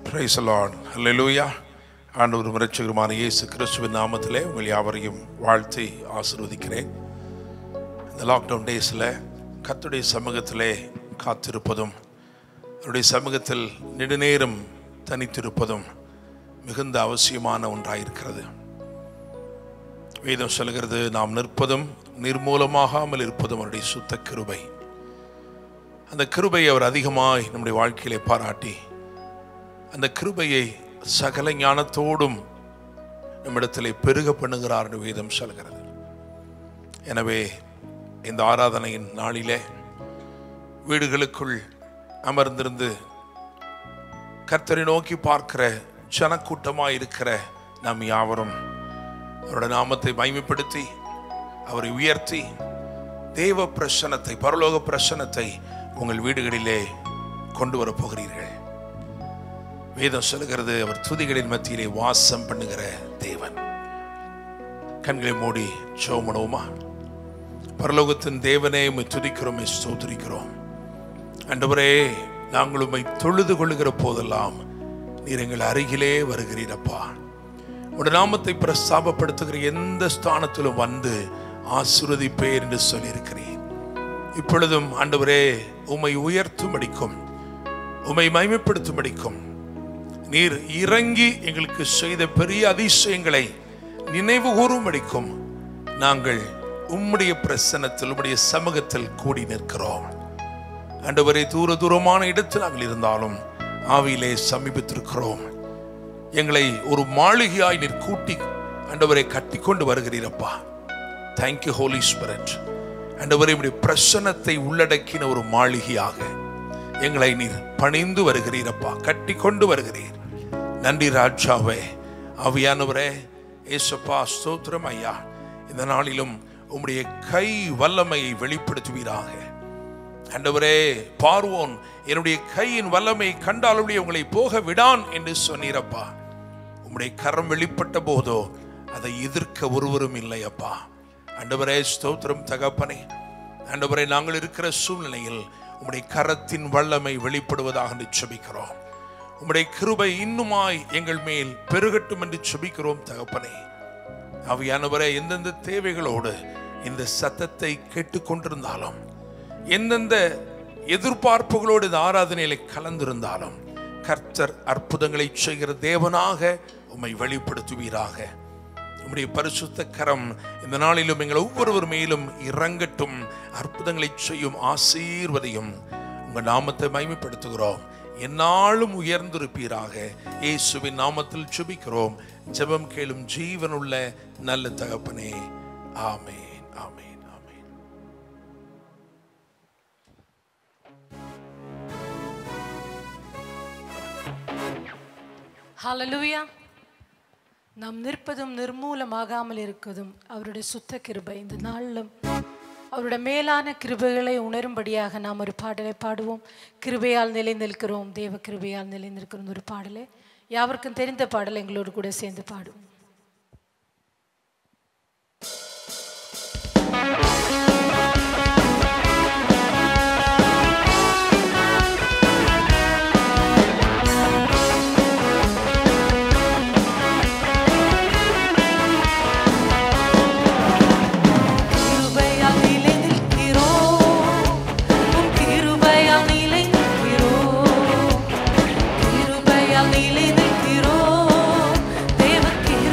Price Lord ஹalleluya ஆண்டவர் இரட்சகருமான இயேசு கிறிஸ்துவின் நாமத்திலே உங்கள் யாவரையும் வாழ்த்தி ஆசீர்வதிக்கிறேன் இந்த லாக்டவுன் டேஸில் கர்த்தருடைய சமூகத்திலே காத்திருப்பதும் அவருடைய சமூகத்தில் நெடுநேரம் தனித்திருப்பதும் மிகுந்த அவசியமான ஒன்றாயிருக்கிறது வேதம் சொல்கிறது நாம் நிற்பதும் நிர்மூலமாகாமல் இருப்பதும் அவருடைய சுத்த கிருபை அந்த கிருபை அவர் அதிகமாய் நம்முடைய வாழ்க்கையிலே பாராட்டி அந்த கிருபையை சகல ஞானத்தோடும் நம்மிடத்திலே பெருக பண்ணுகிறார் என்று வேதம் சொல்கிறது எனவே இந்த ஆராதனையின் நாளிலே வீடுகளுக்குள் அமர்ந்திருந்து கர்த்தரை நோக்கி பார்க்கிற ஜனக்கூட்டமாய் இருக்கிற நாம் யாவரும் அவருடைய நாமத்தை மகிமைப்படுத்தி அவரை உயர்த்தி தேவ பிரசனத்தை பரலோக பிரசனத்தை உங்கள் வீடுகளிலே கொண்டு வரப் போகிறீர்கள் வேதம் சொல்லுகிறது அவர் துதிகளின் மத்தியிலே வாசம் பண்ணுகிற தேவன் கண்களை மூடி சோமனோமா பரலோகத்தின் தேவனே உம்மை துதிக்கிறோம் உம்மை ஸ்தோத்திரிக்கிறோம் ஆண்டவரே நாங்கள் உம்மை தொழுது கொள்ளுகிற போதெல்லாம் நீர் எங்கள் அருகிலே வருகிறீரப்பா உடைய நாமத்தை பிரஸ்தாபப்படுத்துகிற எந்த ஸ்தானத்திலும் வந்து ஆசுரதிப்பேர் என்று சொல்லியிருக்கிறேன் இப்பொழுதும் ஆண்டவரே உம்மை உயர்த்தும்படிக்கும் உம்மை மகிமைப்படுத்தும்படிக்கும் நீர் இறங்கி எங்களுக்கு செய்த பெரிய அதிசயங்களை நினைவு கூறும்படிக்கும் நாங்கள் உம்முடைய பிரசன்னத்தில் உம்முடைய சமூகத்தில் கூடி நிற்கிறோம் ஆண்டவரே தூர தூரமான இடத்தில் நாங்கள் இருந்தாலும் ஆவியிலே சமீபித்திருக்கிறோம் எங்களை ஒரு மாளிகையாய் நீர் கூட்டி ஆண்டவரை கட்டி கொண்டு வருகிறீரப்பா தேங்க்யூ ஹோலி ஸ்பிரிட் ஆண்டவரே உடைய பிரசன்னத்தை உள்ளடக்கின ஒரு மாளிகையாக எங்களை நீர் பணிந்து வருகிறீரப்பா கட்டி கொண்டு வருகிறீர் நன்றி ராஜாவே ஆவியானவரே ஏசப்பா ஸ்தோத்திரம் ஐயா இந்த நாளிலும் உம்முடைய கை வல்லமையை வெளிப்படுத்துவீராக ஆண்டவரே பார்வோன் என்னுடைய கையின் வல்லமை கண்டாலுடைய உங்களை போக விடான் என்று சொன்னீரப்பா உம்முடைய கரம் வெளிப்பட்ட போதோ அதை எதிர்க்க ஒருவரும் இல்லை அப்பா ஆண்டவரே ஸ்தோத்திரம் தகப்பனே ஆண்டவரே நாங்கள் இருக்கிற சூழ்நிலையில் உம்முடைய கரத்தின் வல்லமை வெளிப்படுவதாக என்று செபிக்கிறோம் உம்முடைய கிருபை இன்னுமாய் எங்கள் மேல் பெருகட்டும் என்று செபிக்கிறோம் தகப்பனே அவையானவரே எந்தெந்த தேவைகளோடு இந்த சத்தத்தை கேட்டுக்கொண்டிருந்தாலும் எந்தெந்த எதிர்பார்ப்புகளோடு இந்த ஆராதனையில கலந்திருந்தாலும் கர்த்தர் அற்புதங்களை செய்கிற தேவனாக உம்மை வெளிப்படுத்துவீராக உம்முடைய பரிசுத்த கரம் இந்த நாளிலும் எங்கள் ஒவ்வொருவர் மேலும் இறங்கட்டும் அற்புதங்களை செய்யும் ஆசீர்வதையும் உங்க நாமத்தை மகிமைப்படுத்துகிறோம் என்னாலும் உயர்ந்திருப்பீராக இயேசுவின் நாமத்தில் ஜெபிக்கிறோம் ஜெபம் கேளும் ஜீவனுள்ள நல்ல தகப்பனே ஆமேன் ஆமேன் ஆமேன் ஹalleluya நாம் நிற்பதும் நிர்மூலமாகாமல் இருக்கதும் அவருடைய சுத்த கிருபை இந்த நாளிலும் அவருடைய மேலான கிருபைகளை உணரும்படியாக நாம் ஒரு பாடலை பாடுவோம் கிருபையால் நிலைநிற்கிறோம் தேவ கிருபையால் நிலைநிற்கிறோம் ஒரு பாடலை யாவருக்கும் தெரிந்த பாடலை எங்களோடு கூட சேர்ந்து பாடுவோம் கிருபையால் நிலைநிற்கிறோம் உம் கிருபையால் நிலைநிற்கிறோம் கிருபையால் நிலைநிற்கிறோம் தேவ கிருபையால்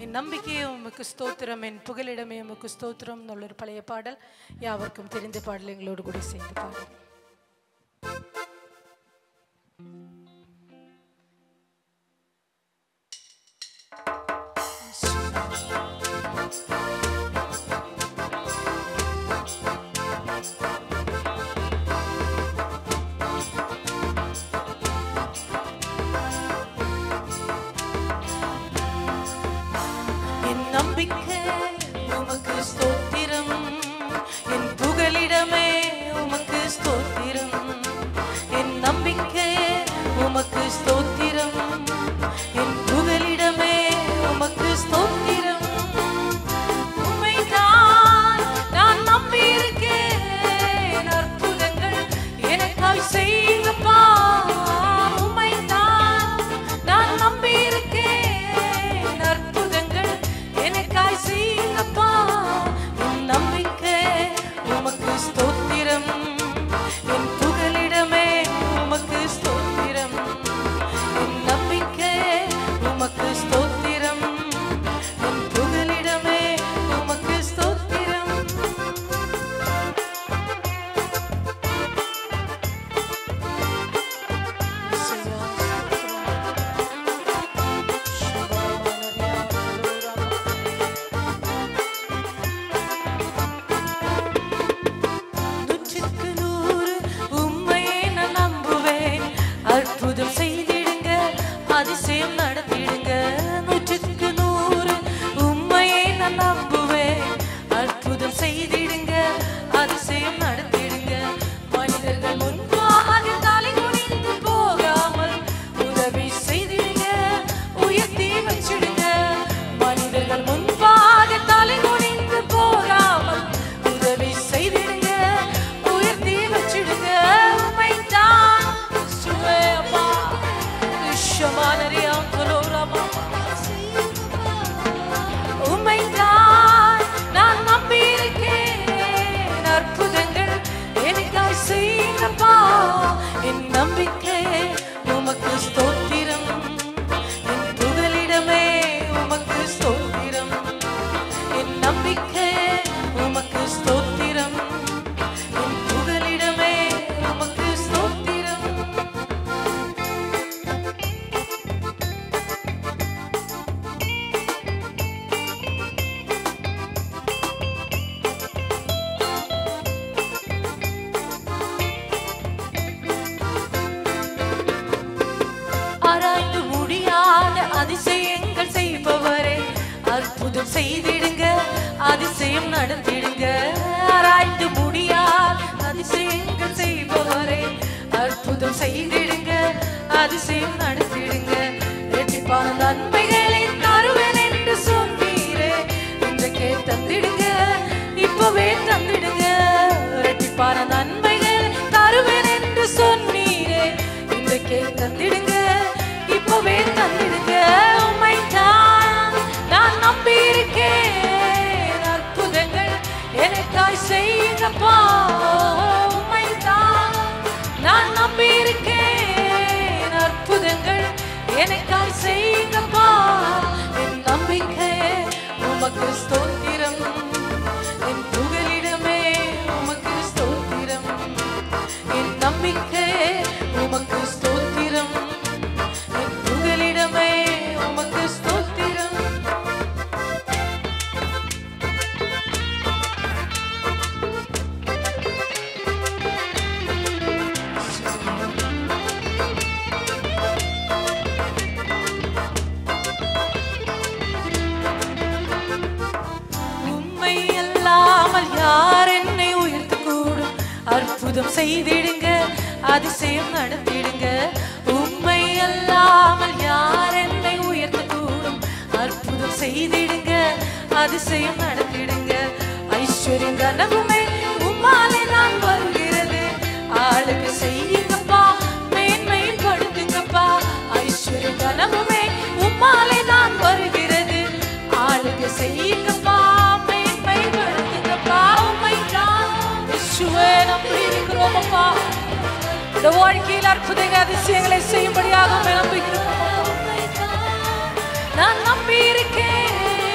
என் நம்பிக்கையே உமக்கு ஸ்தோத்திரம் என் புகலிடமே உமக்கு ஸ்தோத்திரம் എന്നുള്ള ഒരു പഴയ പാടൽ யாவருக்கும் தெரிந்த பாடல் எங்களோடு கூட சேர்ந்து பாடும் என் நம்பிக்கை உமக்கு ஸ்தோத்திரம் என் புகலிடமே உமக்கு ஸ்தோத்திரம் என் நம்பிக்கை உமக்கு ஸ்தோத்திரம் என் புகலிடமே உமக்கு ஸ்தோத்திரம் உம்மைத்தான் நான் நம்பியிருக்கேன் அற்புதங்கள் எனக்காய் செய்யுங்கப்பா உம்மைத்தான் நான் நம்பியிருக்கேன் அற்புதங்கள் எனக்காய் செய்யுங்கப்பா என் நம்பிக்கை உமக்கு ஸ்தோத்திரம் என் புகலிடமே உமக்கு ஸ்தோத்திரம் என் நம்பிக்கை உமக்கு ஸ்தோத்திரம் என் புகலிடமே உமக்கு ஸ்தோத்திரம் நூற்றுக்கு நூறு உம்மையே நான் நம்புவேன் அற்புதம் செய்திடுங்க அதிசயம் நடத்திடுங்க நூற்றுக்கு நூறு உம்மையே நான் நம்புவேன் அற்புதம் செய்திடுங்க அதிசயம் நடத்திடுங்க மனிதர்கள் முன்பாக தலை குனிந்து போகாமல் உதவி செய்திடுங்க உயர்த்தி வச்சிடுங்க மனிதர்கள் முன்பாக தலை குனிந்து போகாமல் உதவி செய்திடுங்க உயர்த்தி வச்சிடுங்க உம்மைத்தான் சுவே அப்பா விஷமானரியாம் கொலோராமா உம்மைத்தான் நான் நம்பியிருக்கேன் அற்புதங்கள் எனக்காய் செய்யுங்கப்பா என் நம்பிக்கை உமக்கு ஸ்தோத்திரம் என் புகலிடமே உமக்கு ஸ்தோத்திரம் என் நம்பிக்கை உமக்கு ஸ்தோத்திரம் என் புகலிடமே உமக்கு ஸ்தோத்திரம் ஆராய்ந்து முடியாத அதிசயங்கள் செய்பவரே அற்புதம் செய்திடுங்க அதிசயம் நடத்திடுங்க ஆராய்ந்து முடியாத அதிசயங்கள் செய்பவரே அற்புதம் செய்திடுங்க அதிசயம் நடத்திடுங்க ரெட்டிப்பான நன்மைகளை தருவேன் என்று சொன்னீரே இன்றைக்கே தந்திடுங்க இப்பவே தந்திடுங்க ரெட்டிப்பான நன்மைகளை தருவேன் என்று சொன்னீரே இன்றைக்கே தந்திடுங்க இப்பவே தந்திடுங்க உம்மைத்தான் நான் நம்பியிருக்கேன் அற்புதங்கள் எனக்காய் செய்யுங்கப்பா உம்மைத்தான் நான் நம்பியிருக்கேன் அற்புதங்கள் எனக்காய் செய்யுங்கப்பா என் நம்பிக்கை உமக்கு ஸ்தோத்திரம் என் புகலிடமே உமக்கு ஸ்தோத்திரம் என் நம்பிக்கை உமக்கு ஸ்தோத்திரம் என் புகலிடமே உமக்கு ஸ்தோத்திரம் உம்மை அல்லாமல் யார் என்னை உயர்த்தக்கூடும் அற்புதம் செய்திடுங்க அதிசயம் நடத்திடுங்க உம்மை அல்லாமல் யார் என்னை உயர்த்தக்கூடும் அற்புதம் செய்திடுங்க அதிசயம் நடத்திடுங்க ஐஸ்வர்யம் கனவுமே உம்மாலே நான் வருகிறது ஆளுக்கு செய்யுங்கப்பா மேன்மைப்படுத்துங்கப்பா ஐஸ்வர்யம் கனவுமே உம்மாலே நான் வருகிறது ஆளுக்கு செய்யுங்கப்பா மேன்மைப்படுத்துங்கப்பா உம்மைத்தான் இயேசுவே நம்பி இருக்கிறோம் அப்பா இந்த வாழ்க்கையில் அற்புதங்க அதிசயங்களை செய்யும்படியாக உம்மை நம்புகிறோம் நான் நம்பி இருக்கேன்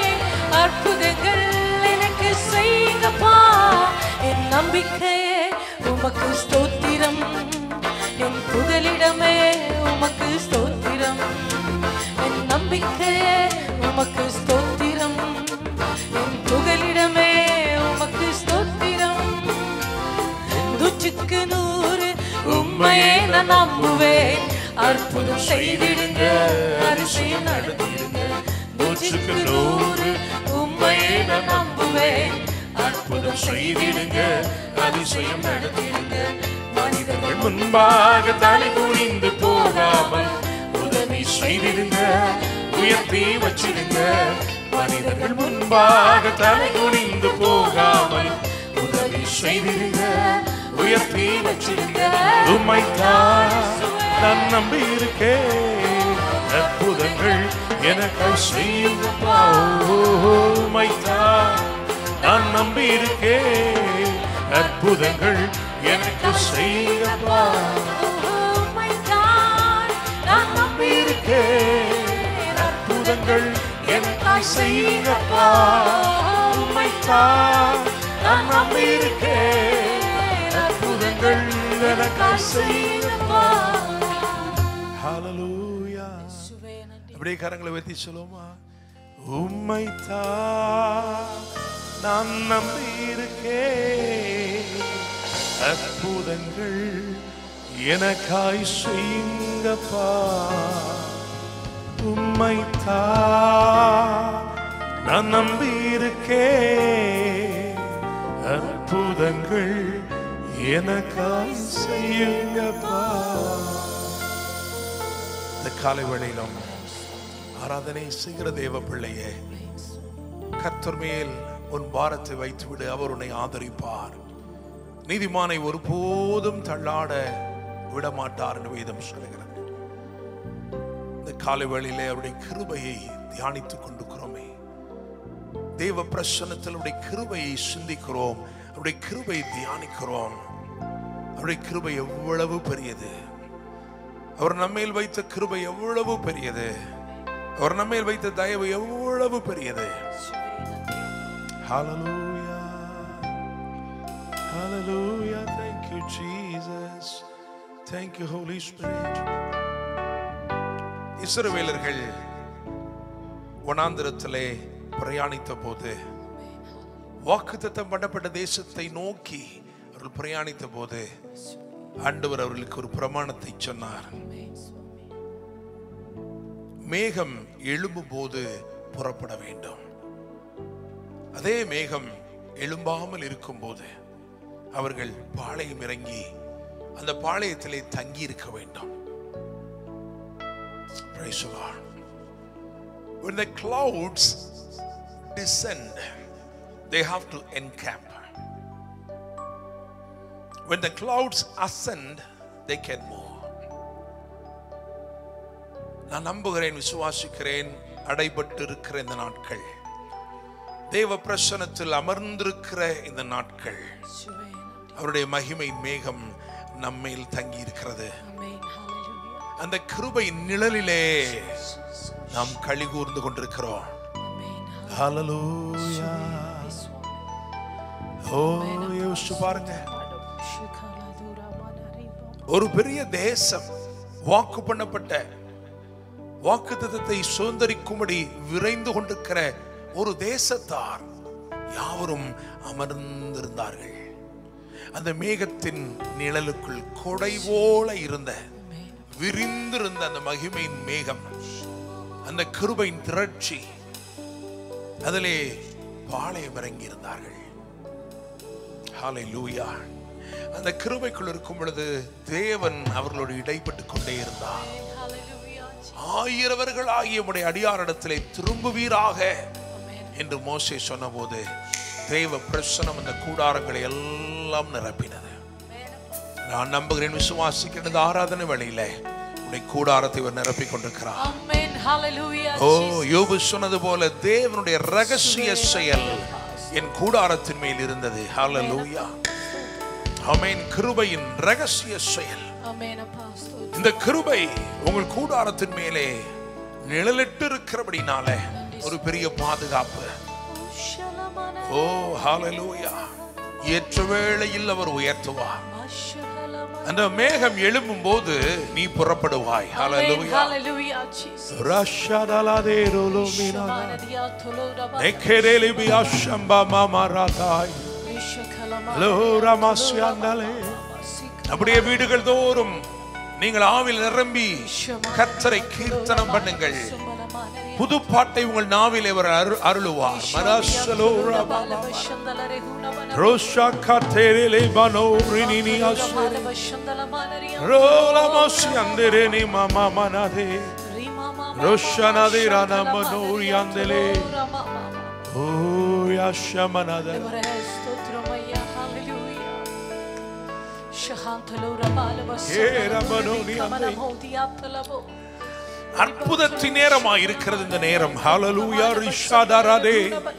நம்பிக்கையே உமக்கு ஸ்தோத்திரம் என் புகலிடமே உமக்கு ஸ்தோத்திரம் என் நம்பிக்கையே உமக்கு ஸ்தோத்திரம் என் புகலிடமே உமக்கு ஸ்தோத்திரம் நூற்றுக்கு நூறு உண்மையே நான் நம்புவேன் அற்புதம் செய்திடுங்க அதிசயம் நடத்திடுங்க நூற்றுக்கு நூறு உண்மையே நான் நம்புவேன் அற்புதம் செய்திடுங்க அதிசயம் நடத்திடுங்க மனிதர்கள் முன்பாக தலை குனிந்து போகாமல் உதவி செய்திடுங்க உயர்த்தி வச்சிடுங்க மனிதர்கள் முன்பாக தலை குனிந்து போகாமல் உதவி செய்திடுங்க உயர்த்தி வச்சிடுங்க உம்மைத்தான் நான் நம்பி இருக்கேன் அற்புதங்கள் எனக்கு செய்யுங்கப்பா உம்மைத்தான் நான் நம்பி இருக்கேன் அற்புதங்கள் எனக்கு செய்யுங்கப்பா நான் நம்பி இருக்கேன் அற்புதங்கள் எனக்கு செய்யுங்கப்பா உம்மைத்தான் நான் நம்பி இருக்கேன் அற்புதங்கள் எனக்கு செய்யுங்கப்பா ஹalleluya அப்படியே கரங்களை உயர்த்தி சொல்லுவோமா உம்மைத்தான் நான் நம்பி இருக்கேன் அற்புதங்கள் எனக்காய் செய்யுங்கப்பா உம்மைத்தான் நான் நம்பி இருக்கேன் அற்புதங்கள் எனக்காய் செய்யுங்கப்பா இந்த காலை வேளையிலும் ஆராதனை செய்கிற தேவ பிள்ளையே கர்த்தர் மேல் உன் பாரத்தை வைத்துவிடு அவர் உன்னை ஆதரிப்பார் நீதிமானை ஒருபோதும் தள்ளாட விட மாட்டார் என்று வேதம் சொல்லுகிறது இந்த காலை வேளையிலே அவருடைய கிருபையை தியானித்துக் கொண்டிருக்கிறோமே தேவ பிரசன்னத்தில் அவருடைய கிருபையை சிந்திக்கிறோம் அவருடைய கிருபையை தியானிக்கிறோம் அவருடைய கிருபை எவ்வளவு பெரியது அவர் நம்மேல் வைத்த கிருபை எவ்வளவு பெரியது அவர் நம்மேல் வைத்த தயவு எவ்வளவு பெரியது Hallelujah. Hallelujah. Thank you, Jesus. Thank you, Holy Spirit. இஸ்ரவேலர்கள் வனாந்திரத்திலே பிரயாணித்த போது வாக்குத்தத்தம் பண்ணப்பட்ட தேசத்தை நோக்கி அவர்கள் பிரயாணித்த போது ஆண்டவர் அவர்களுக்கு ஒரு பிரமாணத்தை சொன்னார் மேகம் எழும்பும் போது புறப்பட வேண்டும் அதே மேகம் எழும்பாமல் இருக்கும்போது அவர்கள் பாளையம் இறங்கி அந்த பாளையத்திலே தங்கி இருக்க வேண்டும் Praise the Lord. When the clouds descend, they have to encamp. When the clouds ascend, they can move. நான் நம்புகிறேன் விசுவாசிக்கிறேன் அடைபட்டு இருக்கிற இந்த நாட்கள் தேவ பிரசனத்தில் அமர்ந்திருக்கிற இந்த நாட்கள் அவருடைய மகிமை மேகம் நம்மேல் தங்கி இருக்கிறது அந்த கிருபை நிழலிலே நாம் களி கூர்ந்து கொண்டிருக்கிறோம் Hallelujah. ஓ யோசிச்சு பாருங்க ஒரு பெரிய தேசம் வாக்கு பண்ணப்பட்ட வாக்குத்தத்தத்தை சுதந்திரிக்கும்படி விரைந்து கொண்டிருக்கிற ஒரு தேசத்தார் யாவரும் அமர்ந்திருந்தார்கள் அந்த மேகத்தின் நிழலுக்குள் கொடை போல இருந்த விரிந்திருந்த அந்த மகிமையின் மேகம் அந்த கிருபையின் திரட்சி அதிலே பாளையம் இறங்கி இருந்தார்கள் ஹalleluya அந்த கிருபைக்குள் இருக்கும் பொழுது தேவன் அவர்களோடு இடைப்பட்டு கொண்டே இருந்தார் ஆயிரவர்கள் ஆகிய உடைய அடியாரிடத்திலே திரும்புவீராக என்று மோசே சொன்னபோது தேவ பிரசனம் அந்த கூடாரங்களை எல்லாம் நிரப்பினது நான் நம்புகிறேன் விசுவாசிக்கிறது ஆராதனை வழியில உடைய கூடாரத்தை இவர் நிரப்பிக் கொண்டிருக்கிறார் Amen. Hallelujah. ஓ யோபு சொன்னது போல தேவனுடைய ரகசிய செயல் என் கூடாரத்தின் மேல் இருந்தது ஹalleluya ஆமென் கிருபையின் ரகசிய செயல் Amen. Apostle. இந்த கிருபை உங்கள் கூடாரத்தின் மேலே நிழலிட்டு இருக்கிறபடினால ஒரு பெரிய பாதுகாப்பு ஓ ஹalleluya ஏற்ற வேளையில் அவர் உயர்த்துவார் Mashallah. அந்த மேகம் எழும்பும் போது நீ புறப்படுவாய் Amen. ஹalleluya Hallelujah, Jesus. ரஷடலதேரோலோமினா Shamanadia tolora எக்கேரேலிபியா ஷம்பா மாமாராதாய் Vishakalama. லோரமாஸ்யாண்டலே அப்படியே வீடுகள் தோறும் நீங்கள் ஆவில் நிரம்பி கர்த்தரை கீர்த்தனம் பண்ணுங்கள் புது பாட்டை உங்கள் நாவில் அவர் அரு- அருளுவார் மராசலோரா ரோஷா காத்தேரேலே பனோ ரினினி அஸ்வரே ரோலமாசி அந்தரேனி மாமா மனதே ரோஷனதே ரணமனோரி அந்தலே ஓ யாஷமனத அற்புதத்தின் நேரமாய் இருக்கிறது இந்த நேரம் ஹalleluya ரிஷாதரதே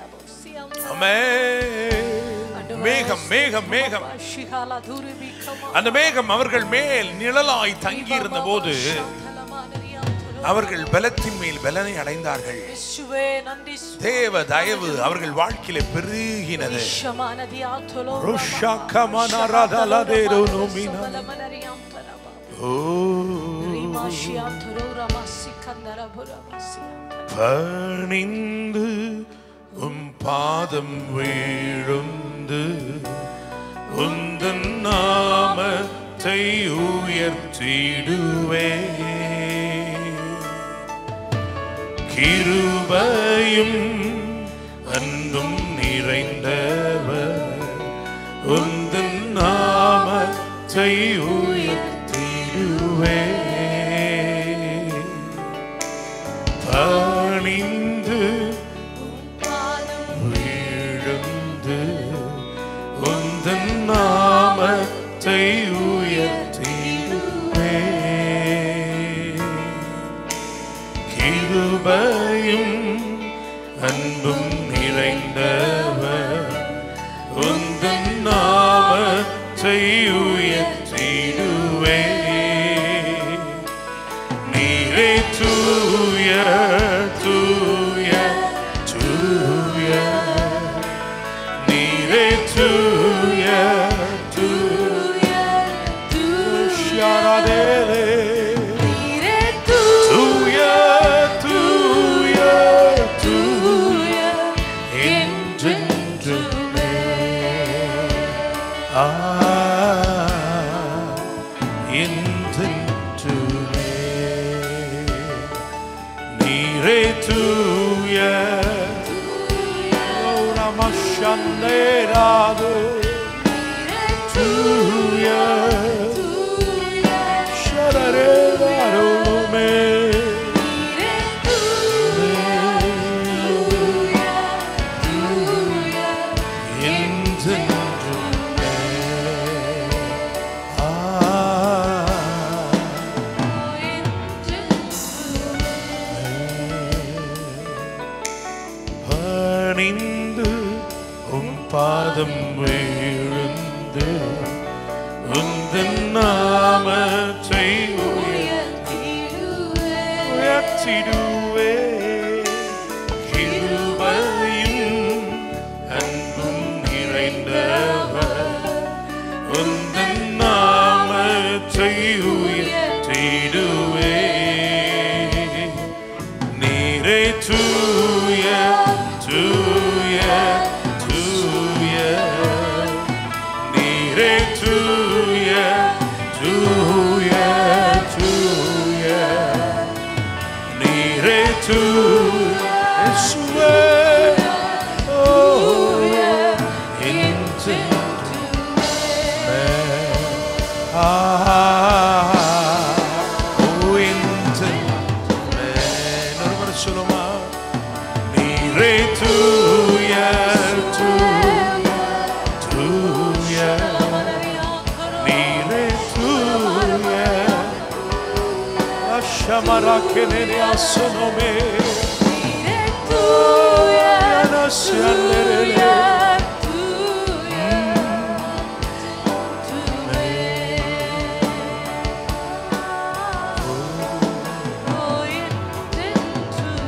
ஆமென் மேகம் மேகம் மேகம் அந்த மேகம் அவர்கள் மேல் நிழலாய் தங்கி இருந்த போது அவர்கள் பலத்தின் மேல் பலனை அடைந்தார்கள் தேவ தயவு அவர்கள் வாழ்க்கையில பெருகினது ருஷா கமனரதலதேரு நுமினா. ஓ பணிந்து உம் பாதம் வீழுந்து உந்தன் நாமத்தை உயர்த்திடுவே கிருபையும் அன்பும் நிறைந்தவர் உந்தன் நாமத்தை உயர்த்திடுவே பணிந்து விழுந்து உந்தன் நாமத்தை உயர்த்திடுவே கிருபையும் அன்பும் நிறைந்தவர் உந்தன் நாமத்தை உயர்த்திடுவே நீரே தூய தூய தூய நீரே தூய தூய ஷாரதேலே தூய தூய தூய என்றென்றுமே ஆ என்றென்றுமே நீரே தூய நமஷந்தேராது தூய ஷரரேதாரோமே என்றென்றுமே ஆ பணிந்து உம் பாதம் வீழ்ந்து உந்தன் நாமத்தை உயர்த்திடுவே கிருபையும் அன்பும் நிறைந்தவர் உந்தன் நாமத்தை உயர்த்திடுவே நீரே தூய தூய தூய நீரே தூய தூய தூய நீரே தூய இயேசுவே ஓ என்றென்றுமே. ஆ ஓ என்றென்றுமே. இன்னொரு முறை சொல்லுமா நீரே தூய தூய தூய நீரே தூய அஷமரா கெனே அசனோமே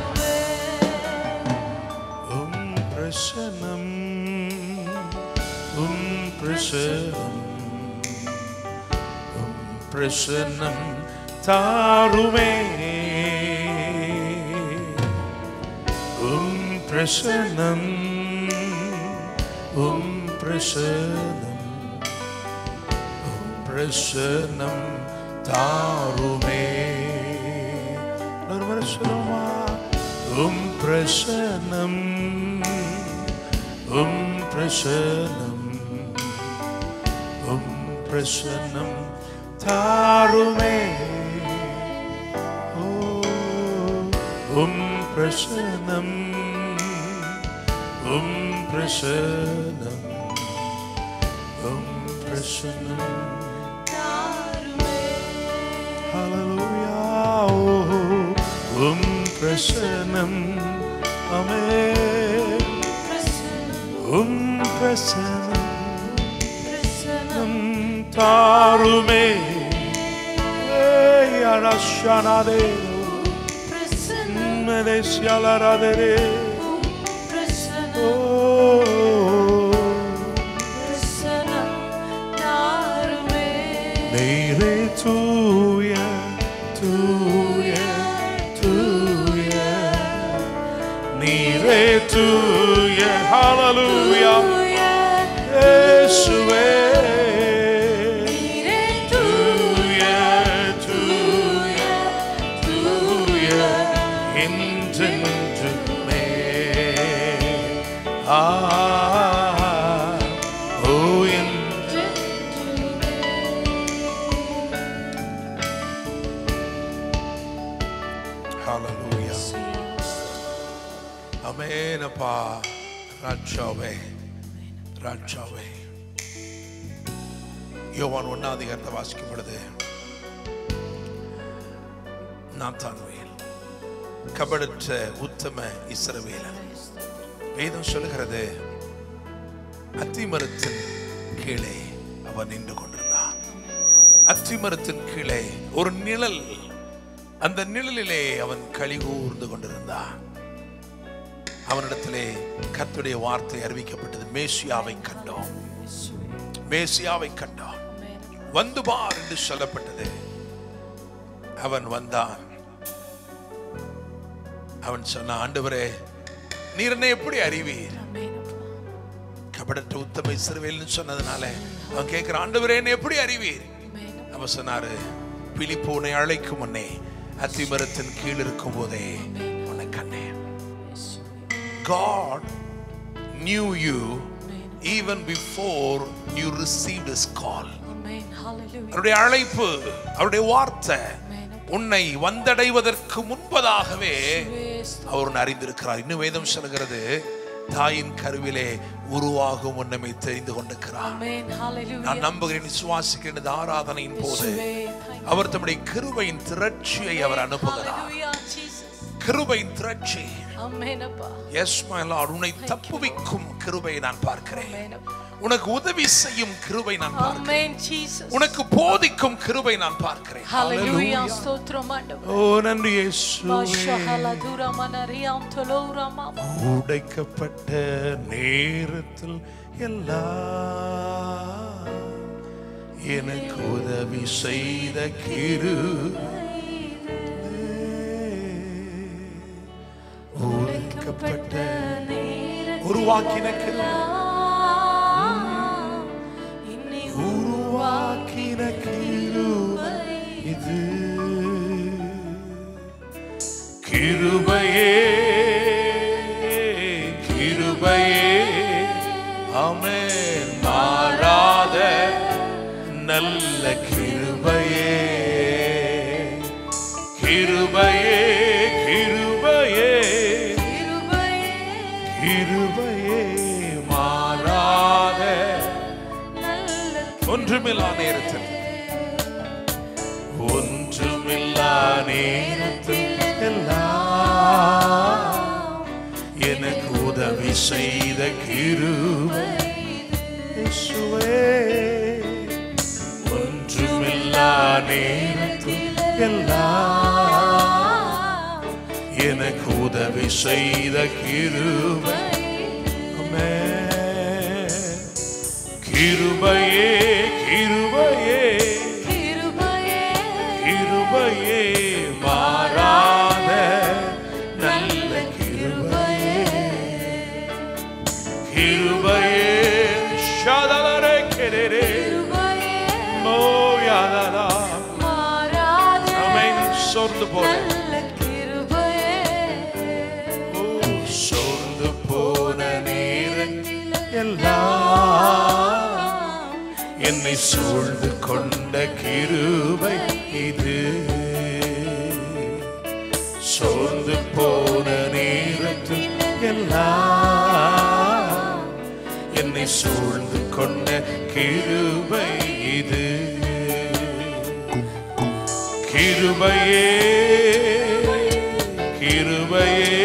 உம் பிரசனம் உம் பிரசனம் உம் பிரசனம் தாருமே உம் பிரசனம் உம் பிரசனம் உம் பிரசனம் தாருமே ஒரு முறை சொல்லுமா உம் பிரசனம் உம் பிரசனம் உம் பிரசனம் தாருமே ஓ, உம் பிரசனம் உம் பிரசனம் உம் பிரசனம் Hallelujah. Oh, um prasanam. Amen. Um prasanam. Um tarume. Hey, arashanade. Medesialarade. Oh. நீரே தூய தூய தூய நீரே தூய ஹalleluya இயேசுவே தூய தூய தூய என்றென்றுமே ஆ ஓ என்று Hallelujah. அமேனப்பா ராஜாவே ராஜாவே யோவான் ஒன்னாம் அதிகாரத்தை வாசிக்கும் பொழுது நாத்தான்வேல் கபடற்ற உத்தம இஸ்ரவேலன் வேதம் சொல்லுகிறது அத்திமரத்தின் கீழே அவன் நின்று கொண்டிருந்தான் அத்திமரத்தின் கீழே ஒரு நிழல் அந்த நிழலிலே அவன் களி கூர்ந்து கொண்டிருந்தான் அவனிடத்திலே கர்த்தருடைய வார்த்தை அறிவிக்கப்பட்டது மேசியாவை கண்டோம் மேசியாவை கண்டோம் வந்து பார் என்று சொல்லப்பட்டது அவன் வந்தான் அவன் சொன்ன ஆண்டவரே நீர் என்னை எப்படி அறிவீர் கபடற்ற உத்தம இஸ்ரவேல்னு சொன்னதுனால அவன் கேட்கிற ஆண்டவரே என்னை எப்படி அறிவீர் அவன் சொன்னாரு பிலிப்பு உன்னை அழைக்கும் முன்னே அத்திமரத்தின் கீழ் இருக்கும் போதே உன்னை கண்டேன் God knew you even before you received his call அவருடைய அழைப்பு அவருடைய வார்த்தை உன்னை வந்தடைவதற்கு முன்பதாகவே அவர் உன்னை அறிந்திருக்கிறார் இன்னும் வேதம் சொல்கிறது தாயின் கருவிலே உருவாகும் உன்னை தெரிந்து கொண்டிருக்கிறார் நான் நம்புகிறேன் விசுவாசிக்கிறேன் இந்த ஆராதனையின் போது அவர் தம்முடைய கிருபையின் திரட்சியை அவர் அனுப்புகிறார் கிருபையின் திரட்சி எஸ் மை லார்ட் உன்னை தப்புவிக்கும் கிருபையை நான் பார்க்கிறேன் உனக்கு உதவி செய்யும் கிருபை நான் பார்க்கிறேன் உனக்கு போதிக்கும் கிருபை நான் பார்க்கிறேன் Hallelujah. Hallelujah. ஸ்தோத்திரம் ஆண்டவரே. ஓ நன்றி இயேசுவே மாஷஹலா துரமனரியாம் தொலௌரமா. உடைக்கப்பட்ட நேரத்தில் எல்லாம் எனக்கு உதவி செய்த கிரு உடைக்கப்பட்ட உருவாக்கின கிரு என்னை உருவாக்கின கிருபை இது கிருபையே கிருபையே அமேன் மாறாத நல்ல கிருபையே கிருபையே கிருபையே கிருபையே கிருபையே மாறாத நல்ல ஒன்றுமில்லா நேரத்தில் ஒன்றுமில்லா நேரத்தில் எல்லாம் எனக்கு உதவி செய்த கிருபை இயேசுவே ஒன்றுமில்லா நேரத்தில் எல்லாம் எனக்கு உதவி செய்த கிருபை ஆமென். கிருபையே கிருபையே கிருபையே கிருபையே மாறாத நல்ல கிருபையே கிருபையே ஷதலரே கெரேரே கிருபையே மோயாதலா மாறாத அமேன் சோர்ந்து போல நல்ல கிருபையே ஓ, சோர்ந்து போன நேரத்தில் எல்லாம் என்னை சூழ்ந்து கொண்ட கிருபை இது சோர்ந்து போன நேரத்தில் எல்லாம் என்னை சூழ்ந்து கொண்ட கிருபை இது கிருபையே கிருபையே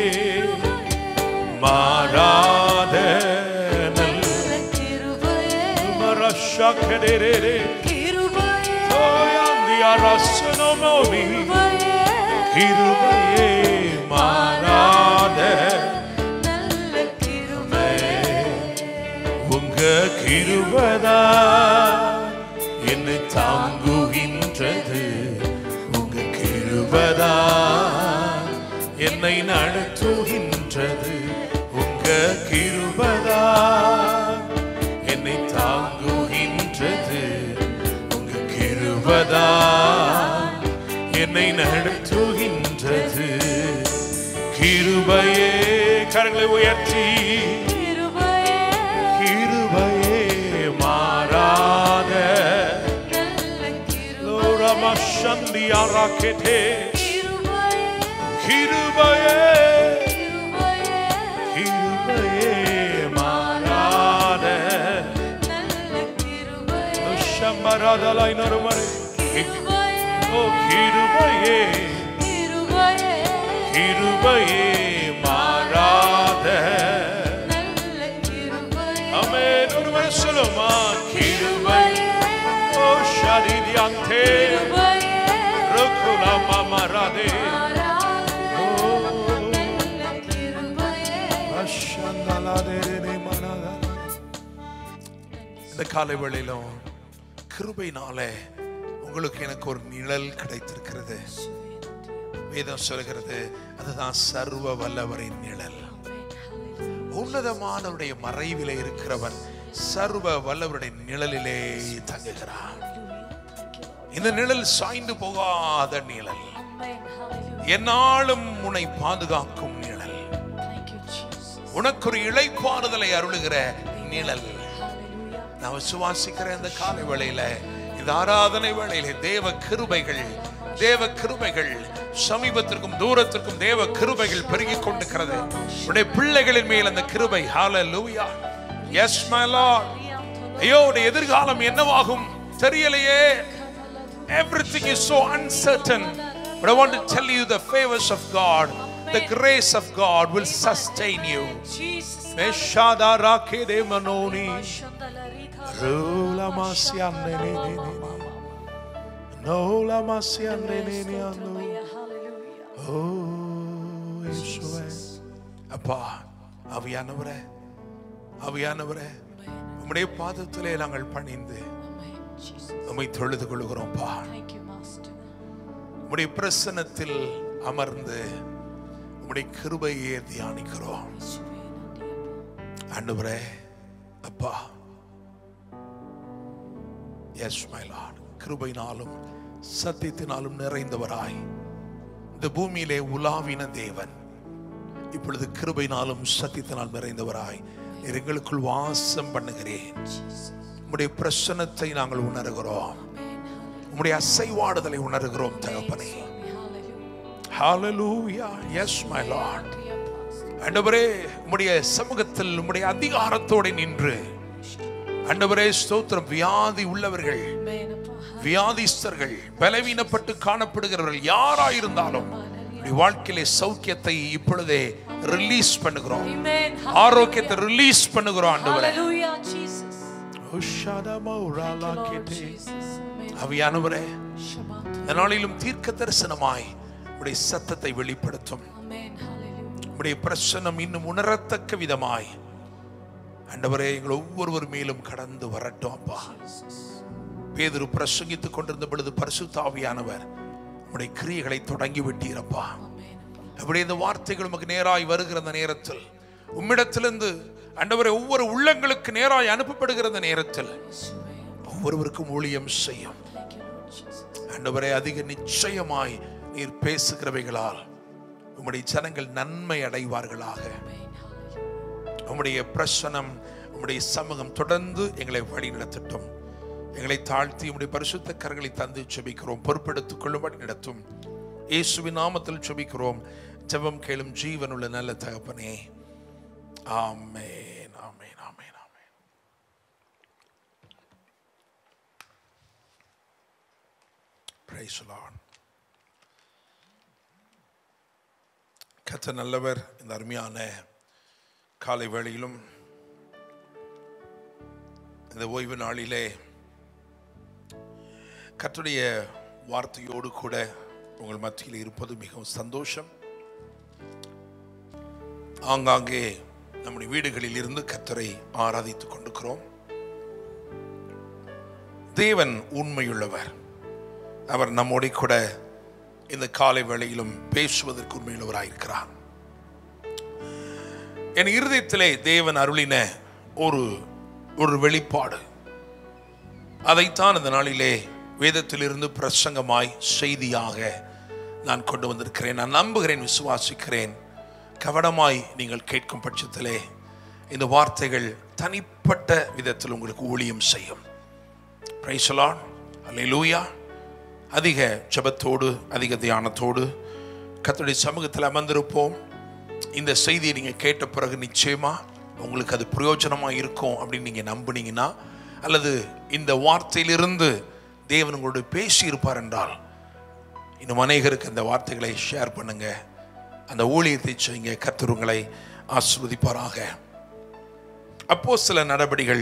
மாறாத நல்ல நல்ல கிருபையே மரஷக்கடரே கிருபையே தோயாந்தி அரசனமோமி கிருபையே கிருபையே மாறாத நல்ல கிருபையே உங்க கிருபதா என்னை தாங்குகின்றது உங்க கிருபதா என்னை நடத்துகின்றது உங்க கிருபதா என்னை தாங்குகின்றது உங்க கிருபதா என்னை நடத்துகின்றது கிருபையே கரங்களை உயர்த்தி கிருபையே கிருபையே மாறாத நல்ல கிருபையே லோரமஷந்தி அராக்கெட்டே கிருபையே கிருபையே கிருபையே கிருபையே மாறாத நல்ல கிருபையே ஷம்பராதலை நறுமறை கிருபையே ஓ கிருபையே கிருபையே கிருபையே மாறாத நல்ல கிருபையே அமேன் ஒருவர் சொல்லுமா கிருபை ஓ ஷரீரியாந்தே கிருபையே ருக்குலா மாமராதே மாறாத ஓ நல்ல கிருபையே இந்த காலை வேளையிலும் கிருபையினாலே உங்களுக்கு எனக்கு ஒரு நிழல் கிடைத்திருக்கிறது வேதம் சொல்கிறது அதுதான் சர்வ வல்லவரின் நிழல் உன்னதமானவருடைய மறைவிலே இருக்கிறவன் சர்வ வல்லவருடைய நிழலிலே தங்குகிறான் இந்த நிழல் சாய்ந்து போகாத நிழல் Amen. Hallelujah. என்னாலும் உன்னை பாதுகாக்கும் நிழல் Thank you, Jesus. உனக்கு ஒரு இளைப்பாறுதலை அருளுகிற நிழல் Hallelujah. நான் விசுவாசிக்கிற இந்த காலை வேளையில இந்த ஆராதனை வேளையில தேவ கிருபைகள் தேவ கிருபைகள் சமீபத்திற்கும் தூரத்திற்கும் தேவ கிருபைகள் பெருகிக் கொண்டிருக்கிறது உடைய பிள்ளைகளின் மேல் அந்த கிருபை ஹalleluya எஸ் மை லார்ட் ஐயோ உடைய எதிர்காலம் என்னவாகும் தெரியலையே everything is so uncertain but i want to tell you the favors of god the grace of god will sustain you Jesus. Meshada rakede manoni Shandalarita. Rula masiane ne ne ne ne. Nola masiane ne ne anu. Hallelujah. Oh, இயேசுவே. அப்பா அவியானவரே அவியானவரே உம்முடைய பாதத்திலே நாங்கள் பணிந்து Amen. Jesus. உம்மை தொழுது கொள்கிறோம்ப்பா Thank you, Master. உம்முடைய பிரசன்னத்தில் அமர்ந்து உம்முடைய கிருபையை தியானிக்கிறோம் இயேசுவே, நன்றி அப்பா. ஆண்டவரே அப்பா எஸ் மை லார்ட் கிருபையினாலும் சத்தியத்தினாலும் நிறைந்தவராய் இந்த பூமியிலே உலாவின தேவன் இப்பொழுது கிருபையினாலும் சத்தியத்தினால் நிறைந்தவராய் நீர் எங்களுக்குள் வாசம் பண்ணுகிறேன் Jesus. உம்முடைய பிரசன்னத்தை நாங்கள் உணர்கிறோம் Amen. உம்முடைய அசைவாடுதலை உணர்கிறோம் தகப்பனே Hallelujah. Hallelujah yes my Lord நன்றி அப்பா. ஆண்டவரே உம்முடைய சமூகத்தில் உம்முடைய அதிகாரத்தோடு நின்று ஆண்டவரே ஸ்தோத்திரம் வியாதி உள்ளவர்கள் Amen அப்பா. வியாதிஸ்தர்கள் பலவீனப்பட்டு காணப்படுகிறவர்கள் யாராயிருந்தாலும் உம்முடைய வாழ்க்கையிலே சௌக்கியத்தை இப்பொழுதே ரிலீஸ் பண்ணுகிறோம் Amen. ஆரோக்கியத்தை ரிலீஸ் பண்ணுகிறோம் ஆண்டவரே Hallelujah, Jesus. உஷாதமௌராலா Lord கேட்டே. Jesus. Amen. அவியானவரே Shabbat. இந்த நாளிலும் தீர்க்க தரிசனமாய் உடைய சத்தத்தை வெளிப்படுத்தும் Amen. Hallelujah. உடைய பிரசனம் இன்னும் உணரத்தக்க விதமாய் ஆண்டவரே எங்கள் ஒவ்வொருவர் மேலும் கடந்து வரட்டும் அப்பா பேதுரு பிரசங்கித்துக் கொண்டிருந்த பொழுது பரிசுத்தாவியானவர் உம்முடைய கிரியைகளை தொடங்கி விட்டீரப்பா அப்படி இந்த வார்த்தைகள் உமக்கு நேராய் வருகிற அந்த நேரத்தில் உம்மிடத்திலிருந்து ஆண்டவரை ஒவ்வொரு உள்ளங்களுக்கு நேராய் அனுப்பப்படுகிற அந்த நேரத்தில் ஒவ்வொருவருக்கும் ஊழியம் செய்யும் ஆண்டவரே அதிக நிச்சயமாய் நீர் பேசுகிறவைகளால் உம்முடைய ஜனங்கள் நன்மை அடைவார்களாக உம்முடைய பிரசனம் உம்முடைய சமூகம் தொடர்ந்து எங்களை வழி நடத்தட்டும் எங்களை தாழ்த்தி உம்முடைய பரிசுத்த கரங்களை தந்து செபிக்கிறோம் பொறுப்பெடுத்துக் கொள்ளும்படி நடத்தும் இயேசுவின் நாமத்தில் செபிக்கிறோம் ஜெபம் கேளும் ஜீவனுள்ள நல்ல தகப்பனே ஆமென் ஆமென் ஆமென் ஆமென் Praise the Lord. கர்த்தர் நல்லவர் இந்த அருமையான காலை வேளையிலும் இந்த ஓய்வு நாளிலே கர்த்தருடைய வார்த்தையோடு கூட உங்கள் மத்தியில் இருப்பது மிகவும் சந்தோஷம் ஆங்காங்கே நம்முடைய வீடுகளில் இருந்து கர்த்தரை ஆராதித்துக் கொண்டிருக்கிறோம் தேவன் உண்மையுள்ளவர் அவர் நம்மோட கூட இந்த காலை வேளையிலும் பேசுவதற்கு உண்மையுள்ளவராயிருக்கிறார் என் இருதயத்திலே தேவன் அருளின ஒரு ஒரு வெளிப்பாடு அதைத்தான் இந்த நாளிலே வேதத்திலிருந்து பிரசங்கமாய் செய்தியாக நான் கொண்டு வந்திருக்கிறேன் நான் நம்புகிறேன் விசுவாசிக்கிறேன் கவனமாய் நீங்கள் கேட்கும் பட்சத்திலே இந்த வார்த்தைகள் தனிப்பட்ட விதத்தில் உங்களுக்கு ஊழியம் செய்யும் பிரைசலான் அல்லேலூயா அதிக ஜெபத்தோடு அதிக தியானத்தோடு கர்த்தருடைய சமூகத்தில் அமர்ந்திருப்போம் இந்த செய்தியை நீங்கள் கேட்ட பிறகு நிச்சயமா உங்களுக்கு அது பிரயோஜனமாக இருக்கும் அப்படின்னு நீங்கள் நம்புனீங்கன்னா அல்லது இந்த வார்த்தையிலிருந்து தேவன் உங்களோடு பேசியிருப்பார் என்றால் இன்னும் அநேகருக்கு அந்த வார்த்தைகளை ஷேர் பண்ணுங்க அந்த ஊழியத்தை செய்யுங்க கர்த்தர் உங்களை ஆசிர்வதிப்பாராக அப்போ சில நடபடிகள்